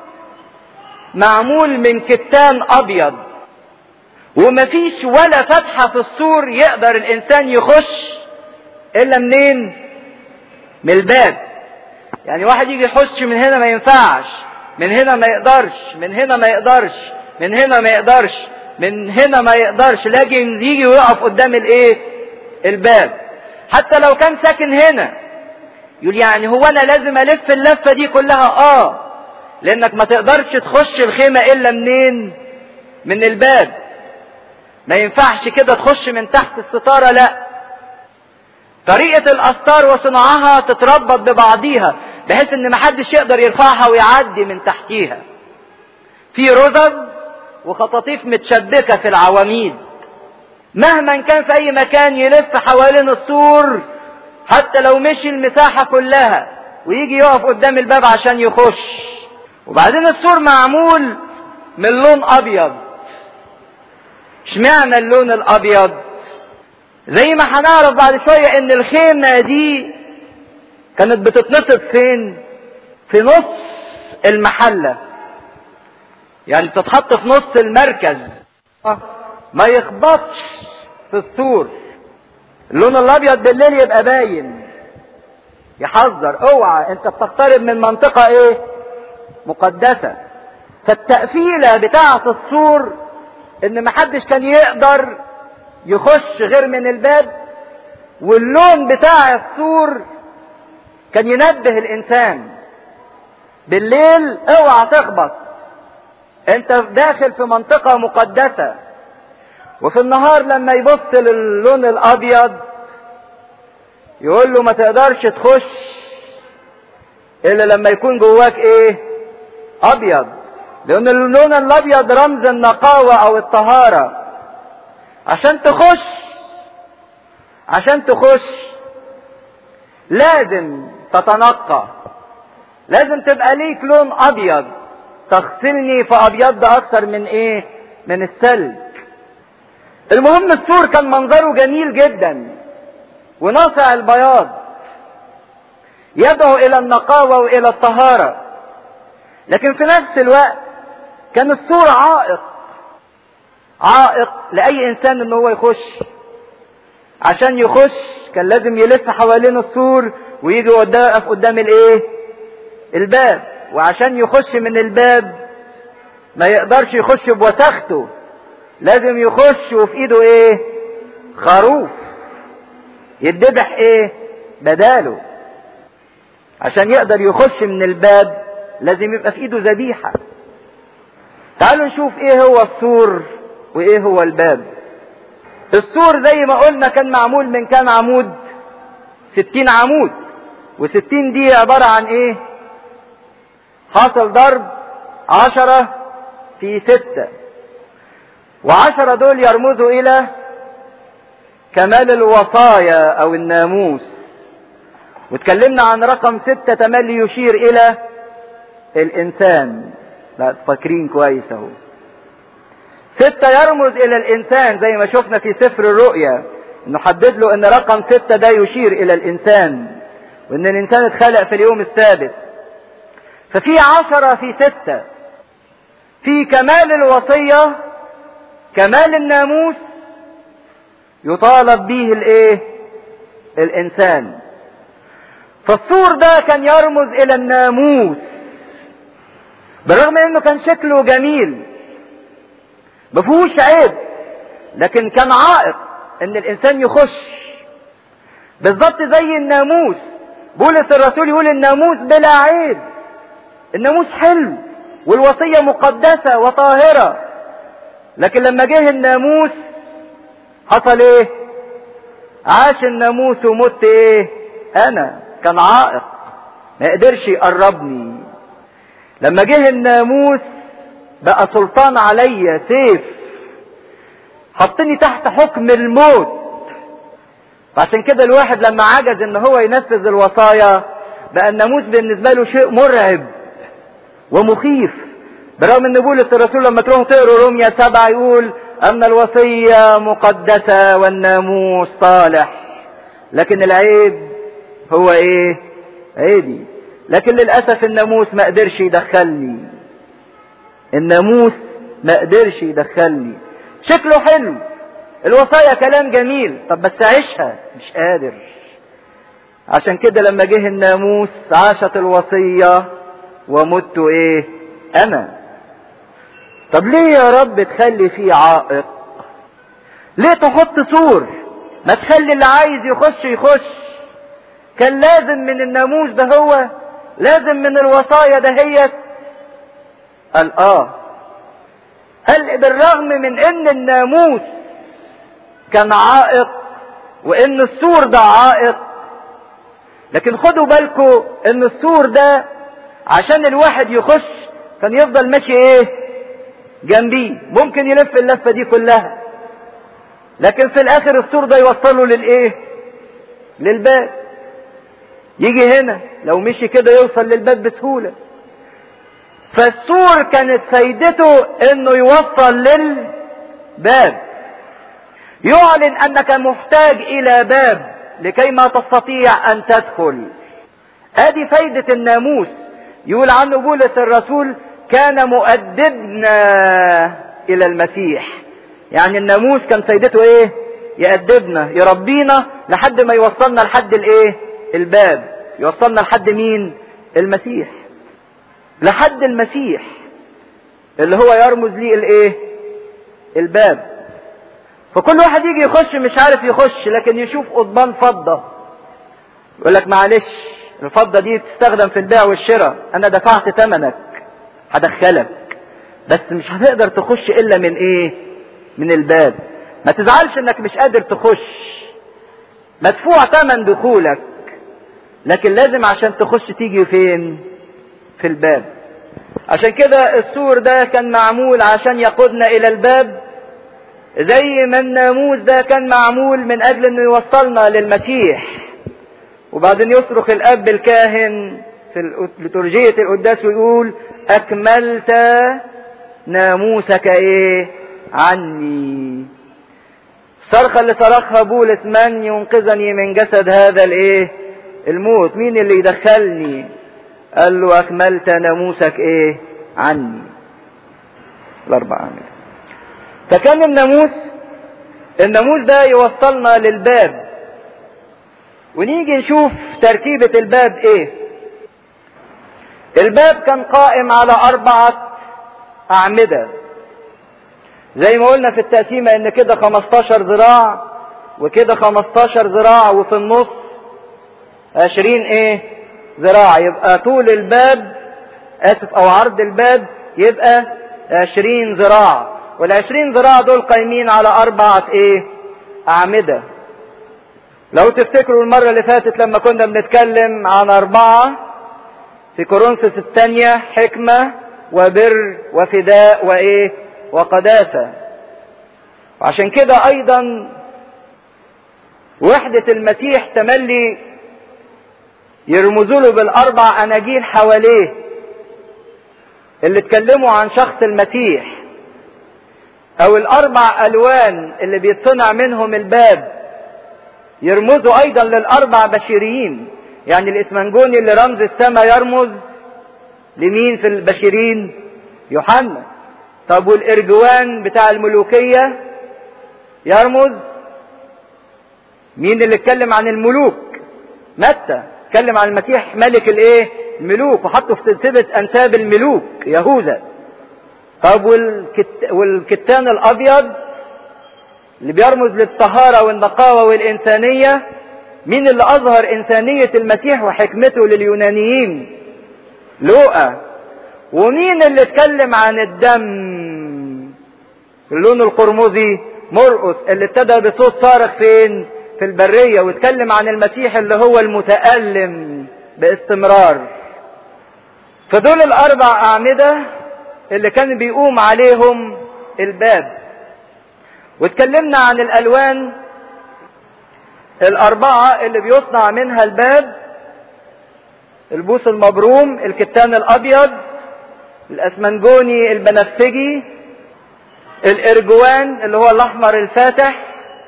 معمول من كتان ابيض ومفيش ولا فتحة في السور يقدر الانسان يخش الا منين من الباب يعني واحد يجي يخش من هنا ما ينفعش من هنا ما يقدرش من هنا ما يقدرش من هنا ما يقدرش من هنا ما يقدرش لكن يجي ويقف قدام الايه الباب حتى لو كان ساكن هنا يقول يعني هو انا لازم الف اللفه دي كلها اه لانك ما تقدرش تخش الخيمه الا منين من الباب ما ينفعش كده تخش من تحت الستاره لا طريقه الاستار وصناعها تتربط ببعضيها بحيث ان محدش يقدر يرفعها ويعدي من تحتيها في رذذ وخطاطيف متشبكه في العواميد مهما كان في اي مكان يلف حوالين السور حتى لو مشي المساحه كلها ويجي يقف قدام الباب عشان يخش وبعدين السور معمول من لون ابيض اشمعنى اللون الابيض زي ما هنعرف بعد شويه ان الخيمه دي كانت بتتنصب فين في نص المحلة يعني تتحط في نص المركز ما يخبطش في السور اللون الابيض بالليل يبقى باين يحذر اوعى انت بتقترب من منطقة ايه مقدسة فالتقفيلة بتاعة السور ان محدش كان يقدر يخش غير من الباب واللون بتاع السور كان ينبه الانسان بالليل اوعى تخبط انت داخل في منطقة مقدسة وفي النهار لما يبص للون الابيض يقول له ما تقدرش تخش الا لما يكون جواك ايه ابيض لان اللون الابيض رمز النقاوة او الطهارة عشان تخش عشان تخش لازم تتنقى لازم تبقى ليك لون ابيض تغسلني فابيض اكثر من ايه من الثلج المهم السور كان منظره جميل جدا وناصع البياض يدعو الى النقاوه والى الطهاره لكن في نفس الوقت كان السور عائق عائق لاي انسان ان هو يخش عشان يخش كان لازم يلف حوالين السور ويجي يقف قدام الايه الباب وعشان يخش من الباب ما يقدرش يخش بوساخته لازم يخش وفي ايده ايه خروف يتذبح ايه بداله عشان يقدر يخش من الباب لازم يبقى في ايده ذبيحة تعالوا نشوف ايه هو السور وايه هو الباب السور زي ما قلنا كان معمول من كام عمود ستين عمود وستين دي عبارة عن ايه حاصل ضرب عشرة في ستة وعشرة دول يرمزوا الى كمال الوصايا او الناموس واتكلمنا عن رقم ستة تملي يشير الى الانسان لا فاكرين كويس اهو ستة يرمز الى الانسان زي ما شفنا في سفر الرؤيا انه حدد له ان رقم ستة ده يشير الى الانسان وان الانسان اتخلق في اليوم السادس ففي عشرة في ستة في كمال الوصية كمال الناموس يطالب به الايه الانسان فالسور ده كان يرمز الى الناموس بالرغم من انه كان شكله جميل مفهوش عيب لكن كان عائق ان الانسان يخش بالظبط زي الناموس بولس الرسول يقول الناموس بلا عيب الناموس حلو والوصية مقدسة وطاهرة لكن لما جه الناموس حصل ايه عاش الناموس ومت ايه انا كان عائق ما قدرش يقربني لما جه الناموس بقى سلطان عليا سيف حطني تحت حكم الموت فعشان كده الواحد لما عجز ان هو ينفذ الوصايا بقى الناموس بالنسبه له شيء مرعب ومخيف برغم ان بولس الرسول لما تروحوا تقروا روميا سبعة يقول ان الوصية مقدسة والناموس صالح لكن العيب هو ايه عيبي لكن للأسف الناموس ما قدرش يدخلني الناموس ما قدرش يدخلني شكله حلو الوصايا كلام جميل طب بس عيشها مش قادر عشان كده لما جه الناموس عاشت الوصية ومت ايه انا طب ليه يا رب تخلي فيه عائق ليه تحط سور ما تخلي اللي عايز يخش يخش كان لازم من الناموس ده هو لازم من الوصايا دهيت قال اه قال بالرغم من ان الناموس كان عائق وان السور ده عائق لكن خدوا بالكم ان السور ده عشان الواحد يخش كان يفضل ماشي ايه جنبيه ممكن يلف اللفة دي كلها لكن في الاخر السور ده يوصله للايه للباب يجي هنا لو مشي كده يوصل للباب بسهولة فالسور كانت فايدته انه يوصل للباب يعلن انك محتاج الى باب لكي ما تستطيع ان تدخل ادي فايدة الناموس يقول عنه بولس الرسول كان مؤدبنا الى المسيح يعني الناموس كان فايدته ايه يأدبنا يربينا لحد ما يوصلنا لحد الايه الباب يوصلنا لحد مين المسيح لحد المسيح اللي هو يرمز ليه الايه الباب فكل واحد يجي يخش مش عارف يخش لكن يشوف قضبان فضة يقول لك معلش الفضة دي تستخدم في البيع والشراء انا دفعت ثمنك هدخلك بس مش هتقدر تخش الا من ايه من الباب ما تزعلش انك مش قادر تخش مدفوع ثمن دخولك لكن لازم عشان تخش تيجي فين في الباب عشان كده السور ده كان معمول عشان يقودنا الى الباب زي ما الناموس ده كان معمول من اجل انه يوصلنا للمسيح وبعدين يصرخ الاب الكاهن في لترجية القداس ويقول اكملت ناموسك ايه عني الصرخة اللي صرخها بولس من ينقذني من جسد هذا الايه الموت مين اللي يدخلني قال له اكملت ناموسك ايه عني الاربعة عامل فكان الناموس الناموس ده يوصلنا للباب ونيجي نشوف تركيبة الباب ايه الباب كان قائم على اربعة اعمدة زي ما قلنا في التقسيمة ان كده 15 ذراع وكده 15 ذراع وفي النص 20 ايه ذراع يبقى طول الباب اسف او عرض الباب يبقى 20 ذراع والعشرين ذراع دول قايمين على اربعة ايه أعمدة لو تفتكروا المرة اللي فاتت لما كنا بنتكلم عن أربعة في كورنثوس الثانية حكمة وبر وفداء وإيه وقداسة وعشان كده أيضا وحدة المسيح تملي يرمزوا له بالأربع أناجيل حواليه اللي اتكلموا عن شخص المسيح أو الأربع ألوان اللي بيتصنع منهم الباب يرمزوا أيضا للأربع بشريين يعني الإسمنجوني اللي رمز السماء يرمز لمين في البشرين يوحنا طب والإرجوان بتاع الملوكية يرمز مين اللي اتكلم عن الملوك متى اتكلم عن المسيح ملك الايه الملوك وحطه في سلسلة انساب الملوك يهوذا طب والكت... والكتان الابيض اللي بيرمز للطهارة والنقاوة والانسانية مين اللي اظهر انسانية المسيح وحكمته لليونانيين لوقا ومين اللي اتكلم عن الدم اللون القرمزي مرقس اللي ابتدى بصوت صارخ فين في البرية واتكلم عن المسيح اللي هو المتألم باستمرار فدول الأربع أعمدة اللي كان بيقوم عليهم الباب واتكلمنا عن الألوان الأربعة اللي بيصنع منها الباب البوس المبروم الكتان الأبيض الأسمنجوني البنفسجي الإرجوان اللي هو الأحمر الفاتح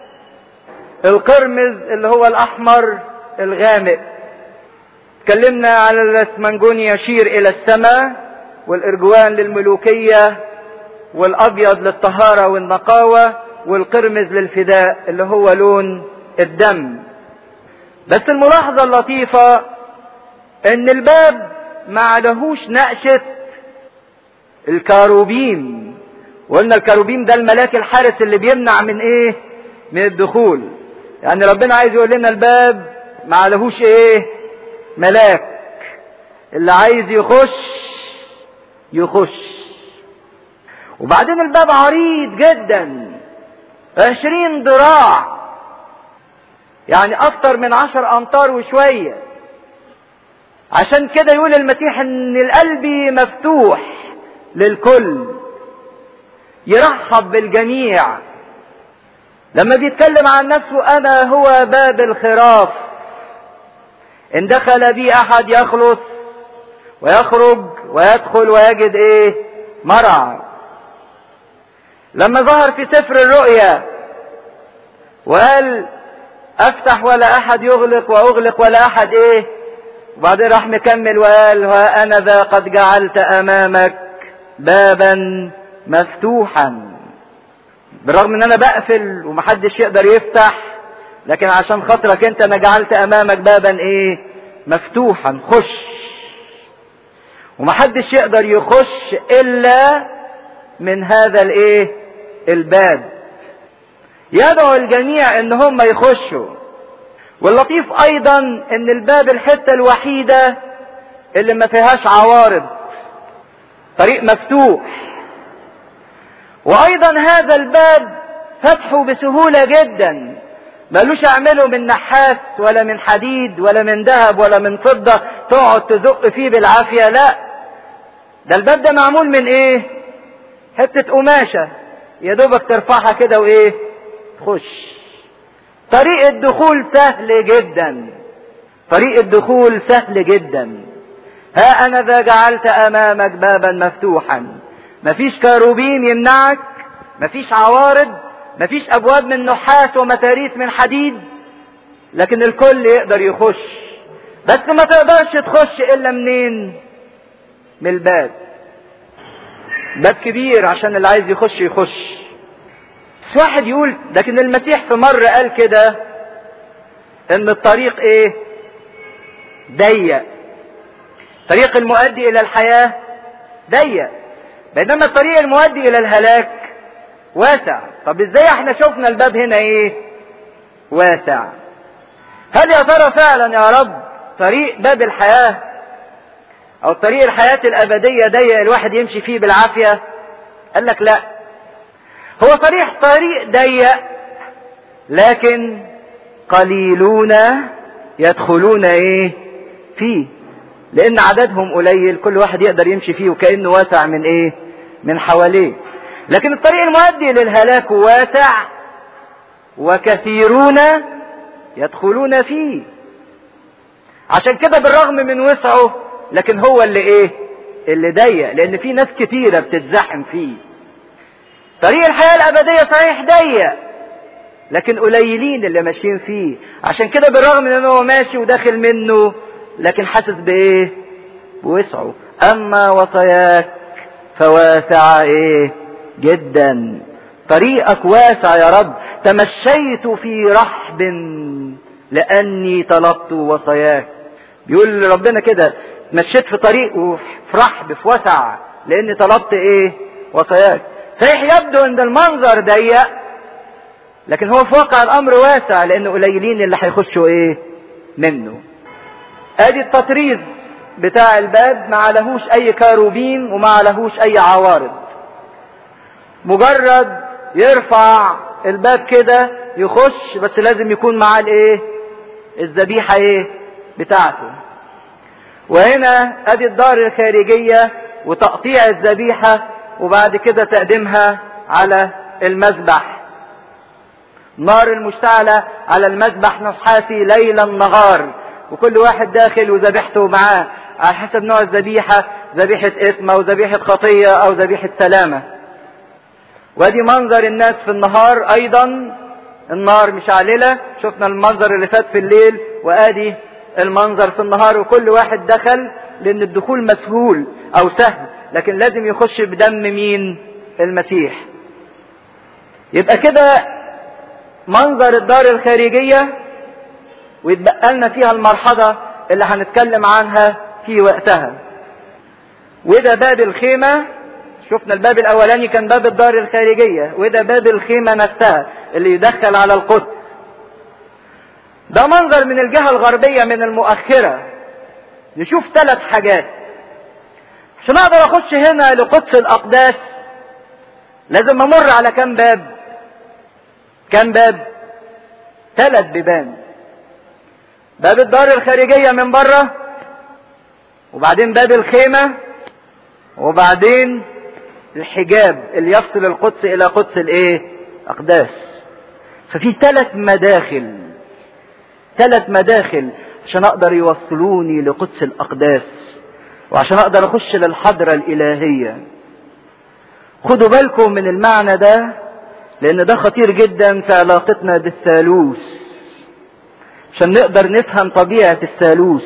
القرمز اللي هو الأحمر الغامق اتكلمنا على الاسمنجوني يشير إلى السماء والإرجوان للملوكية والأبيض للطهارة والنقاوة والقرمز للفداء اللي هو لون الدم بس الملاحظة اللطيفة ان الباب ما عليهوش نقشة الكاروبيم وقلنا الكاروبيم ده الملاك الحارس اللي بيمنع من ايه من الدخول يعني ربنا عايز يقول لنا الباب ما عليهوش ايه ملاك اللي عايز يخش يخش وبعدين الباب عريض جدا عشرين ذراع يعني اكتر من عشر امتار وشوية عشان كده يقول المسيح ان القلب مفتوح للكل يرحب بالجميع لما بيتكلم عن نفسه انا هو باب الخراف ان دخل بي احد يخلص ويخرج ويدخل ويجد ايه مرعى لما ظهر في سفر الرؤيا وقال افتح ولا احد يغلق واغلق ولا احد ايه وبعدين راح مكمل وقال ها انا ذا قد جعلت امامك بابا مفتوحا بالرغم ان انا بقفل ومحدش يقدر يفتح لكن عشان خاطرك انت انا جعلت امامك بابا ايه مفتوحا خش ومحدش يقدر يخش الا من هذا الايه الباب يدعو الجميع ان هم يخشوا واللطيف ايضا ان الباب الحتة الوحيدة اللي ما فيهاش عوارض طريق مفتوح وايضا هذا الباب فتحه بسهولة جدا ملوش اعمله من نحاس ولا من حديد ولا من ذهب ولا من فضة تقعد تزق فيه بالعافية لا ده الباب ده معمول من ايه حتة قماشة يا دوبك ترفعها كده وايه تخش طريق الدخول سهل جدا طريق الدخول سهل جدا ها انا ذا جعلت امامك بابا مفتوحا مفيش كاروبين يمنعك مفيش عوارض مفيش ابواب من نحاس ومتاريس من حديد لكن الكل يقدر يخش بس ما تقدرش تخش الا منين من الباب باب كبير عشان اللي عايز يخش يخش بس واحد يقول لكن المسيح في مرة قال كده ان الطريق ايه ضيق طريق المؤدي الى الحياة ضيق بينما الطريق المؤدي الى الهلاك واسع طب ازاي احنا شفنا الباب هنا ايه واسع هل يا ترى فعلا يا رب طريق باب الحياة او طريق الحياة الابدية ضيق الواحد يمشي فيه بالعافية قال لك لا هو طريق طريق ضيق لكن قليلون يدخلون ايه فيه لان عددهم قليل كل واحد يقدر يمشي فيه وكأنه واسع من ايه من حواليه لكن الطريق المؤدي للهلاك واسع وكثيرون يدخلون فيه عشان كده بالرغم من وسعه لكن هو اللي ايه اللي ضيق لان في ناس كتيرة بتتزحم فيه طريق الحياة الابدية صحيح ضيق لكن قليلين اللي ماشيين فيه عشان كده بالرغم من ان هو ماشي وداخل منه لكن حاسس بايه بوسعه اما وصاياك فواسعة ايه جدا طريقك واسع يا رب تمشيت في رحب لاني طلبت وصاياك بيقول ربنا كده مشيت في طريق وفي رحب في وسع لاني طلبت ايه وصاياك صحيح يبدو ان المنظر ضيق لكن هو في واقع الامر واسع لان قليلين اللي هيخشوا ايه منه ادي التطريز بتاع الباب ما عليهوش اي كاروبين وما عليهوش اي عوارض مجرد يرفع الباب كده يخش بس لازم يكون معاه الايه الذبيحة ايه بتاعته وهنا ادي الدار الخارجية وتقطيع الذبيحة وبعد كده تقديمها على المذبح نار المشتعلة على المذبح نحاسي ليلا نهار وكل واحد داخل وذبيحته معاه على حسب نوع الذبيحة ذبيحة إثم أو ذبيحة خطية أو ذبيحة سلامة وادي منظر الناس في النهار أيضا النار مشعللة شفنا المنظر اللي فات في الليل وادي المنظر في النهار وكل واحد دخل لأن الدخول مسهول أو سهل لكن لازم يخش بدم مين المسيح يبقى كده منظر الدار الخارجية ويتبقى لنا فيها المرحلة اللي هنتكلم عنها في وقتها وده باب الخيمة شفنا الباب الأولاني كان باب الدار الخارجية وده باب الخيمة نفسها اللي يدخل على القدس ده منظر من الجهة الغربية من المؤخرة نشوف ثلاث حاجات عشان اقدر اخش هنا لقدس الاقداس لازم امر على كام باب كام باب ثلاث بيبان باب الدار الخارجية من بره وبعدين باب الخيمة وبعدين الحجاب اللي يفصل القدس الى قدس الايه اقداس ففي ثلاث مداخل ثلاث مداخل عشان اقدر يوصلوني لقدس الاقداس وعشان اقدر اخش للحضرة الالهية خدوا بالكم من المعنى ده لان ده خطير جدا في علاقتنا بالثالوث عشان نقدر نفهم طبيعة الثالوث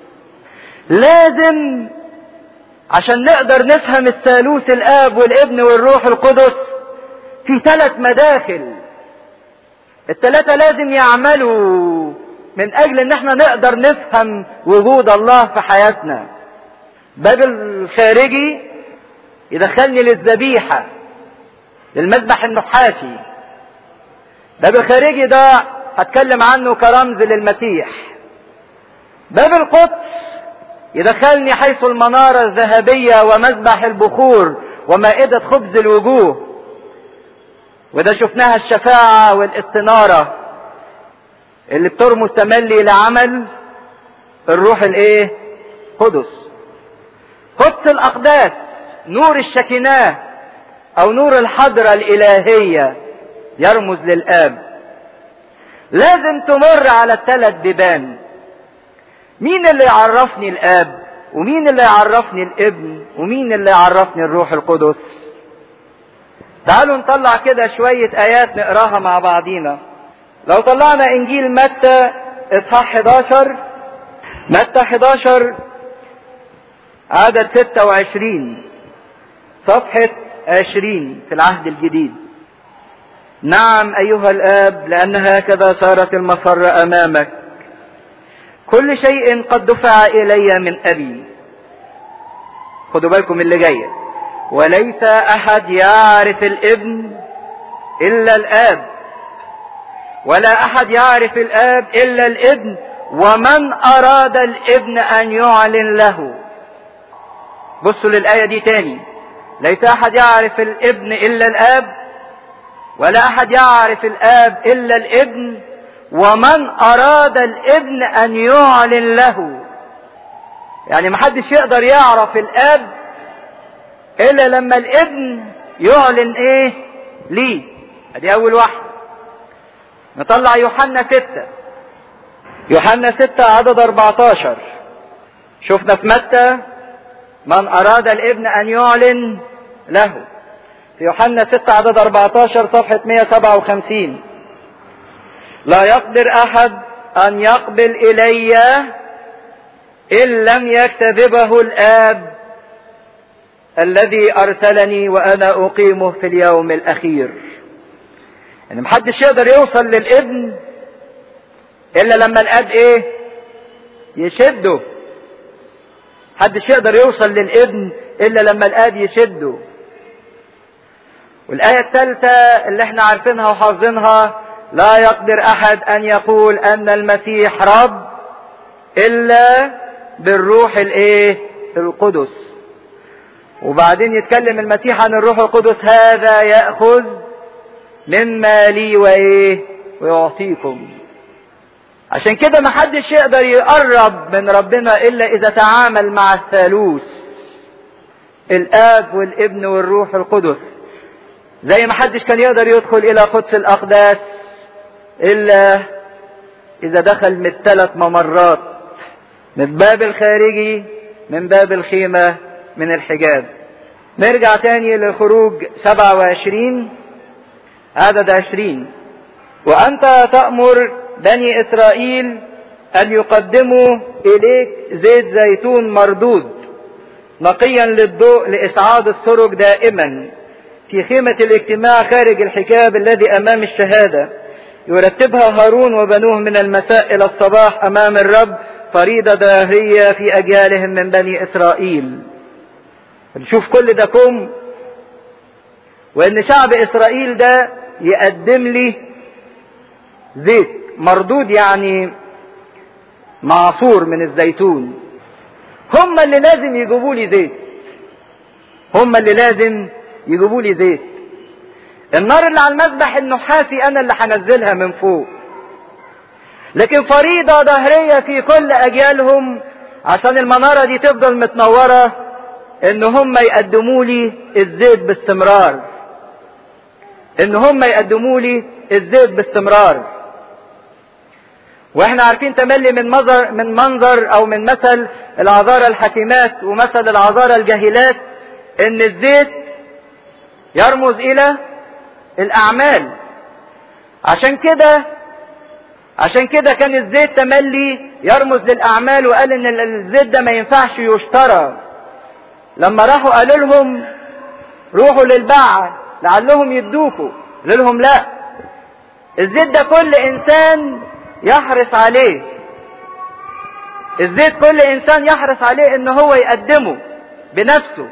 لازم عشان نقدر نفهم الثالوث الاب والابن والروح القدس في ثلاث مداخل الثلاثة لازم يعملوا من اجل ان احنا نقدر نفهم وجود الله في حياتنا باب الخارجي يدخلني للذبيحة للمذبح النحاسي باب الخارجي ده هتكلم عنه كرمز للمسيح باب القدس يدخلني حيث المنارة الذهبية ومذبح البخور ومائدة خبز الوجوه وده شفناها الشفاعة والاستنارة اللي بترمز تملي لعمل الروح الايه قدس قدس الاقداس نور الشكناه او نور الحضرة الالهية يرمز للاب لازم تمر على الثلاث بيبان مين اللي يعرفني الاب ومين اللي يعرفني الابن ومين اللي يعرفني الروح القدس تعالوا نطلع كده شوية ايات نقراها مع بعضينا لو طلعنا انجيل متى اصحاح 11 متى 11 عدد 26 صفحة 20 في العهد الجديد نعم ايها الاب لان هكذا صارت المسرة امامك كل شيء قد دفع الي من ابي خدوا بالكم اللي جاي وليس احد يعرف الابن الا الاب ولا احد يعرف الاب الا الابن ومن اراد الابن ان يعلن له بصوا للايه دي تاني ليس احد يعرف الابن الا الاب ولا احد يعرف الاب الا الابن ومن اراد الابن ان يعلن له يعني محدش يقدر يعرف الاب الا لما الابن يعلن ايه ليه ادي اول واحده نطلع يوحنا ستة يوحنا ستة عدد 14 شفنا في متى من اراد الابن ان يعلن له في يوحنا 6 عدد 14 صفحة 157 لا يقدر احد ان يقبل الي ان لم يكتذبه الاب الذي ارسلني وانا اقيمه في اليوم الاخير يعني محدش يقدر يوصل للابن الا لما الاب ايه يشده محدش يقدر يوصل للابن الا لما الاب يشده والآية الثالثة اللي احنا عارفينها وحافظينها لا يقدر أحد أن يقول أن المسيح رب إلا بالروح الإيه؟ القدس. وبعدين يتكلم المسيح عن الروح القدس هذا يأخذ مما لي وإيه؟ ويعطيكم. عشان كده محدش يقدر يقرب من ربنا إلا إذا تعامل مع الثالوث. الآب والابن والروح القدس. زي ما حدش كان يقدر يدخل الى قدس الاقداس الا اذا دخل من ثلاث ممرات من الباب الخارجي من باب الخيمة من الحجاب نرجع تاني للخروج 27 عدد 20 وانت تأمر بني اسرائيل ان يقدموا اليك زيت زيتون مردود نقيا للضوء لاسعاد السرج دائما في خيمة الاجتماع خارج الحجاب الذي أمام الشهادة يرتبها هارون وبنوه من المساء إلى الصباح أمام الرب فريضة داهية في أجيالهم من بني إسرائيل نشوف كل ده كوم وإن شعب إسرائيل ده يقدم لي زيت مردود يعني معصور من الزيتون هم اللي لازم يجيبوا لي زيت هم اللي لازم يجيبوا لي زيت النار اللي على المذبح النحاسي انا اللي هنزلها من فوق لكن فريضه ظهريه في كل اجيالهم عشان المناره دي تفضل متنوره ان هم يقدموا لي الزيت باستمرار ان هم يقدموا لي الزيت باستمرار واحنا عارفين تملي من منظر من منظر او من مثل العذارى الحكيمات ومثل العذارى الجاهلات ان الزيت يرمز الى الاعمال عشان كده عشان كده كان الزيت تملي يرمز للاعمال وقال ان الزيت ده ما ينفعش يشترى لما راحوا قالوا لهم روحوا للباعة لعلهم يدوكوا قالوا لهم لا الزيت ده كل انسان يحرص عليه الزيت كل انسان يحرص عليه ان هو يقدمه بنفسه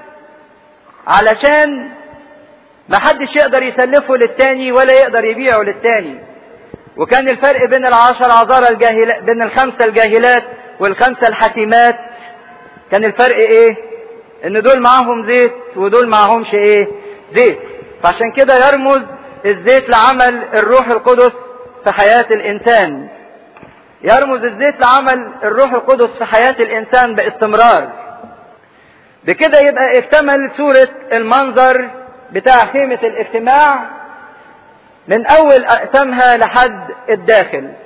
علشان ما حدش يقدر يسلفه للتاني ولا يقدر يبيعه للتاني وكان الفرق بين العشر عذارى الجاهلات بين الخمسة الجاهلات والخمسة الحكيمات كان الفرق ايه ان دول معاهم زيت ودول معاهمش ايه زيت فعشان كده يرمز الزيت لعمل الروح القدس في حياة الانسان يرمز الزيت لعمل الروح القدس في حياة الانسان باستمرار بكده يبقى اكتمل صورة المنظر بتاع خيمة الاجتماع من اول اقسامها لحد الداخل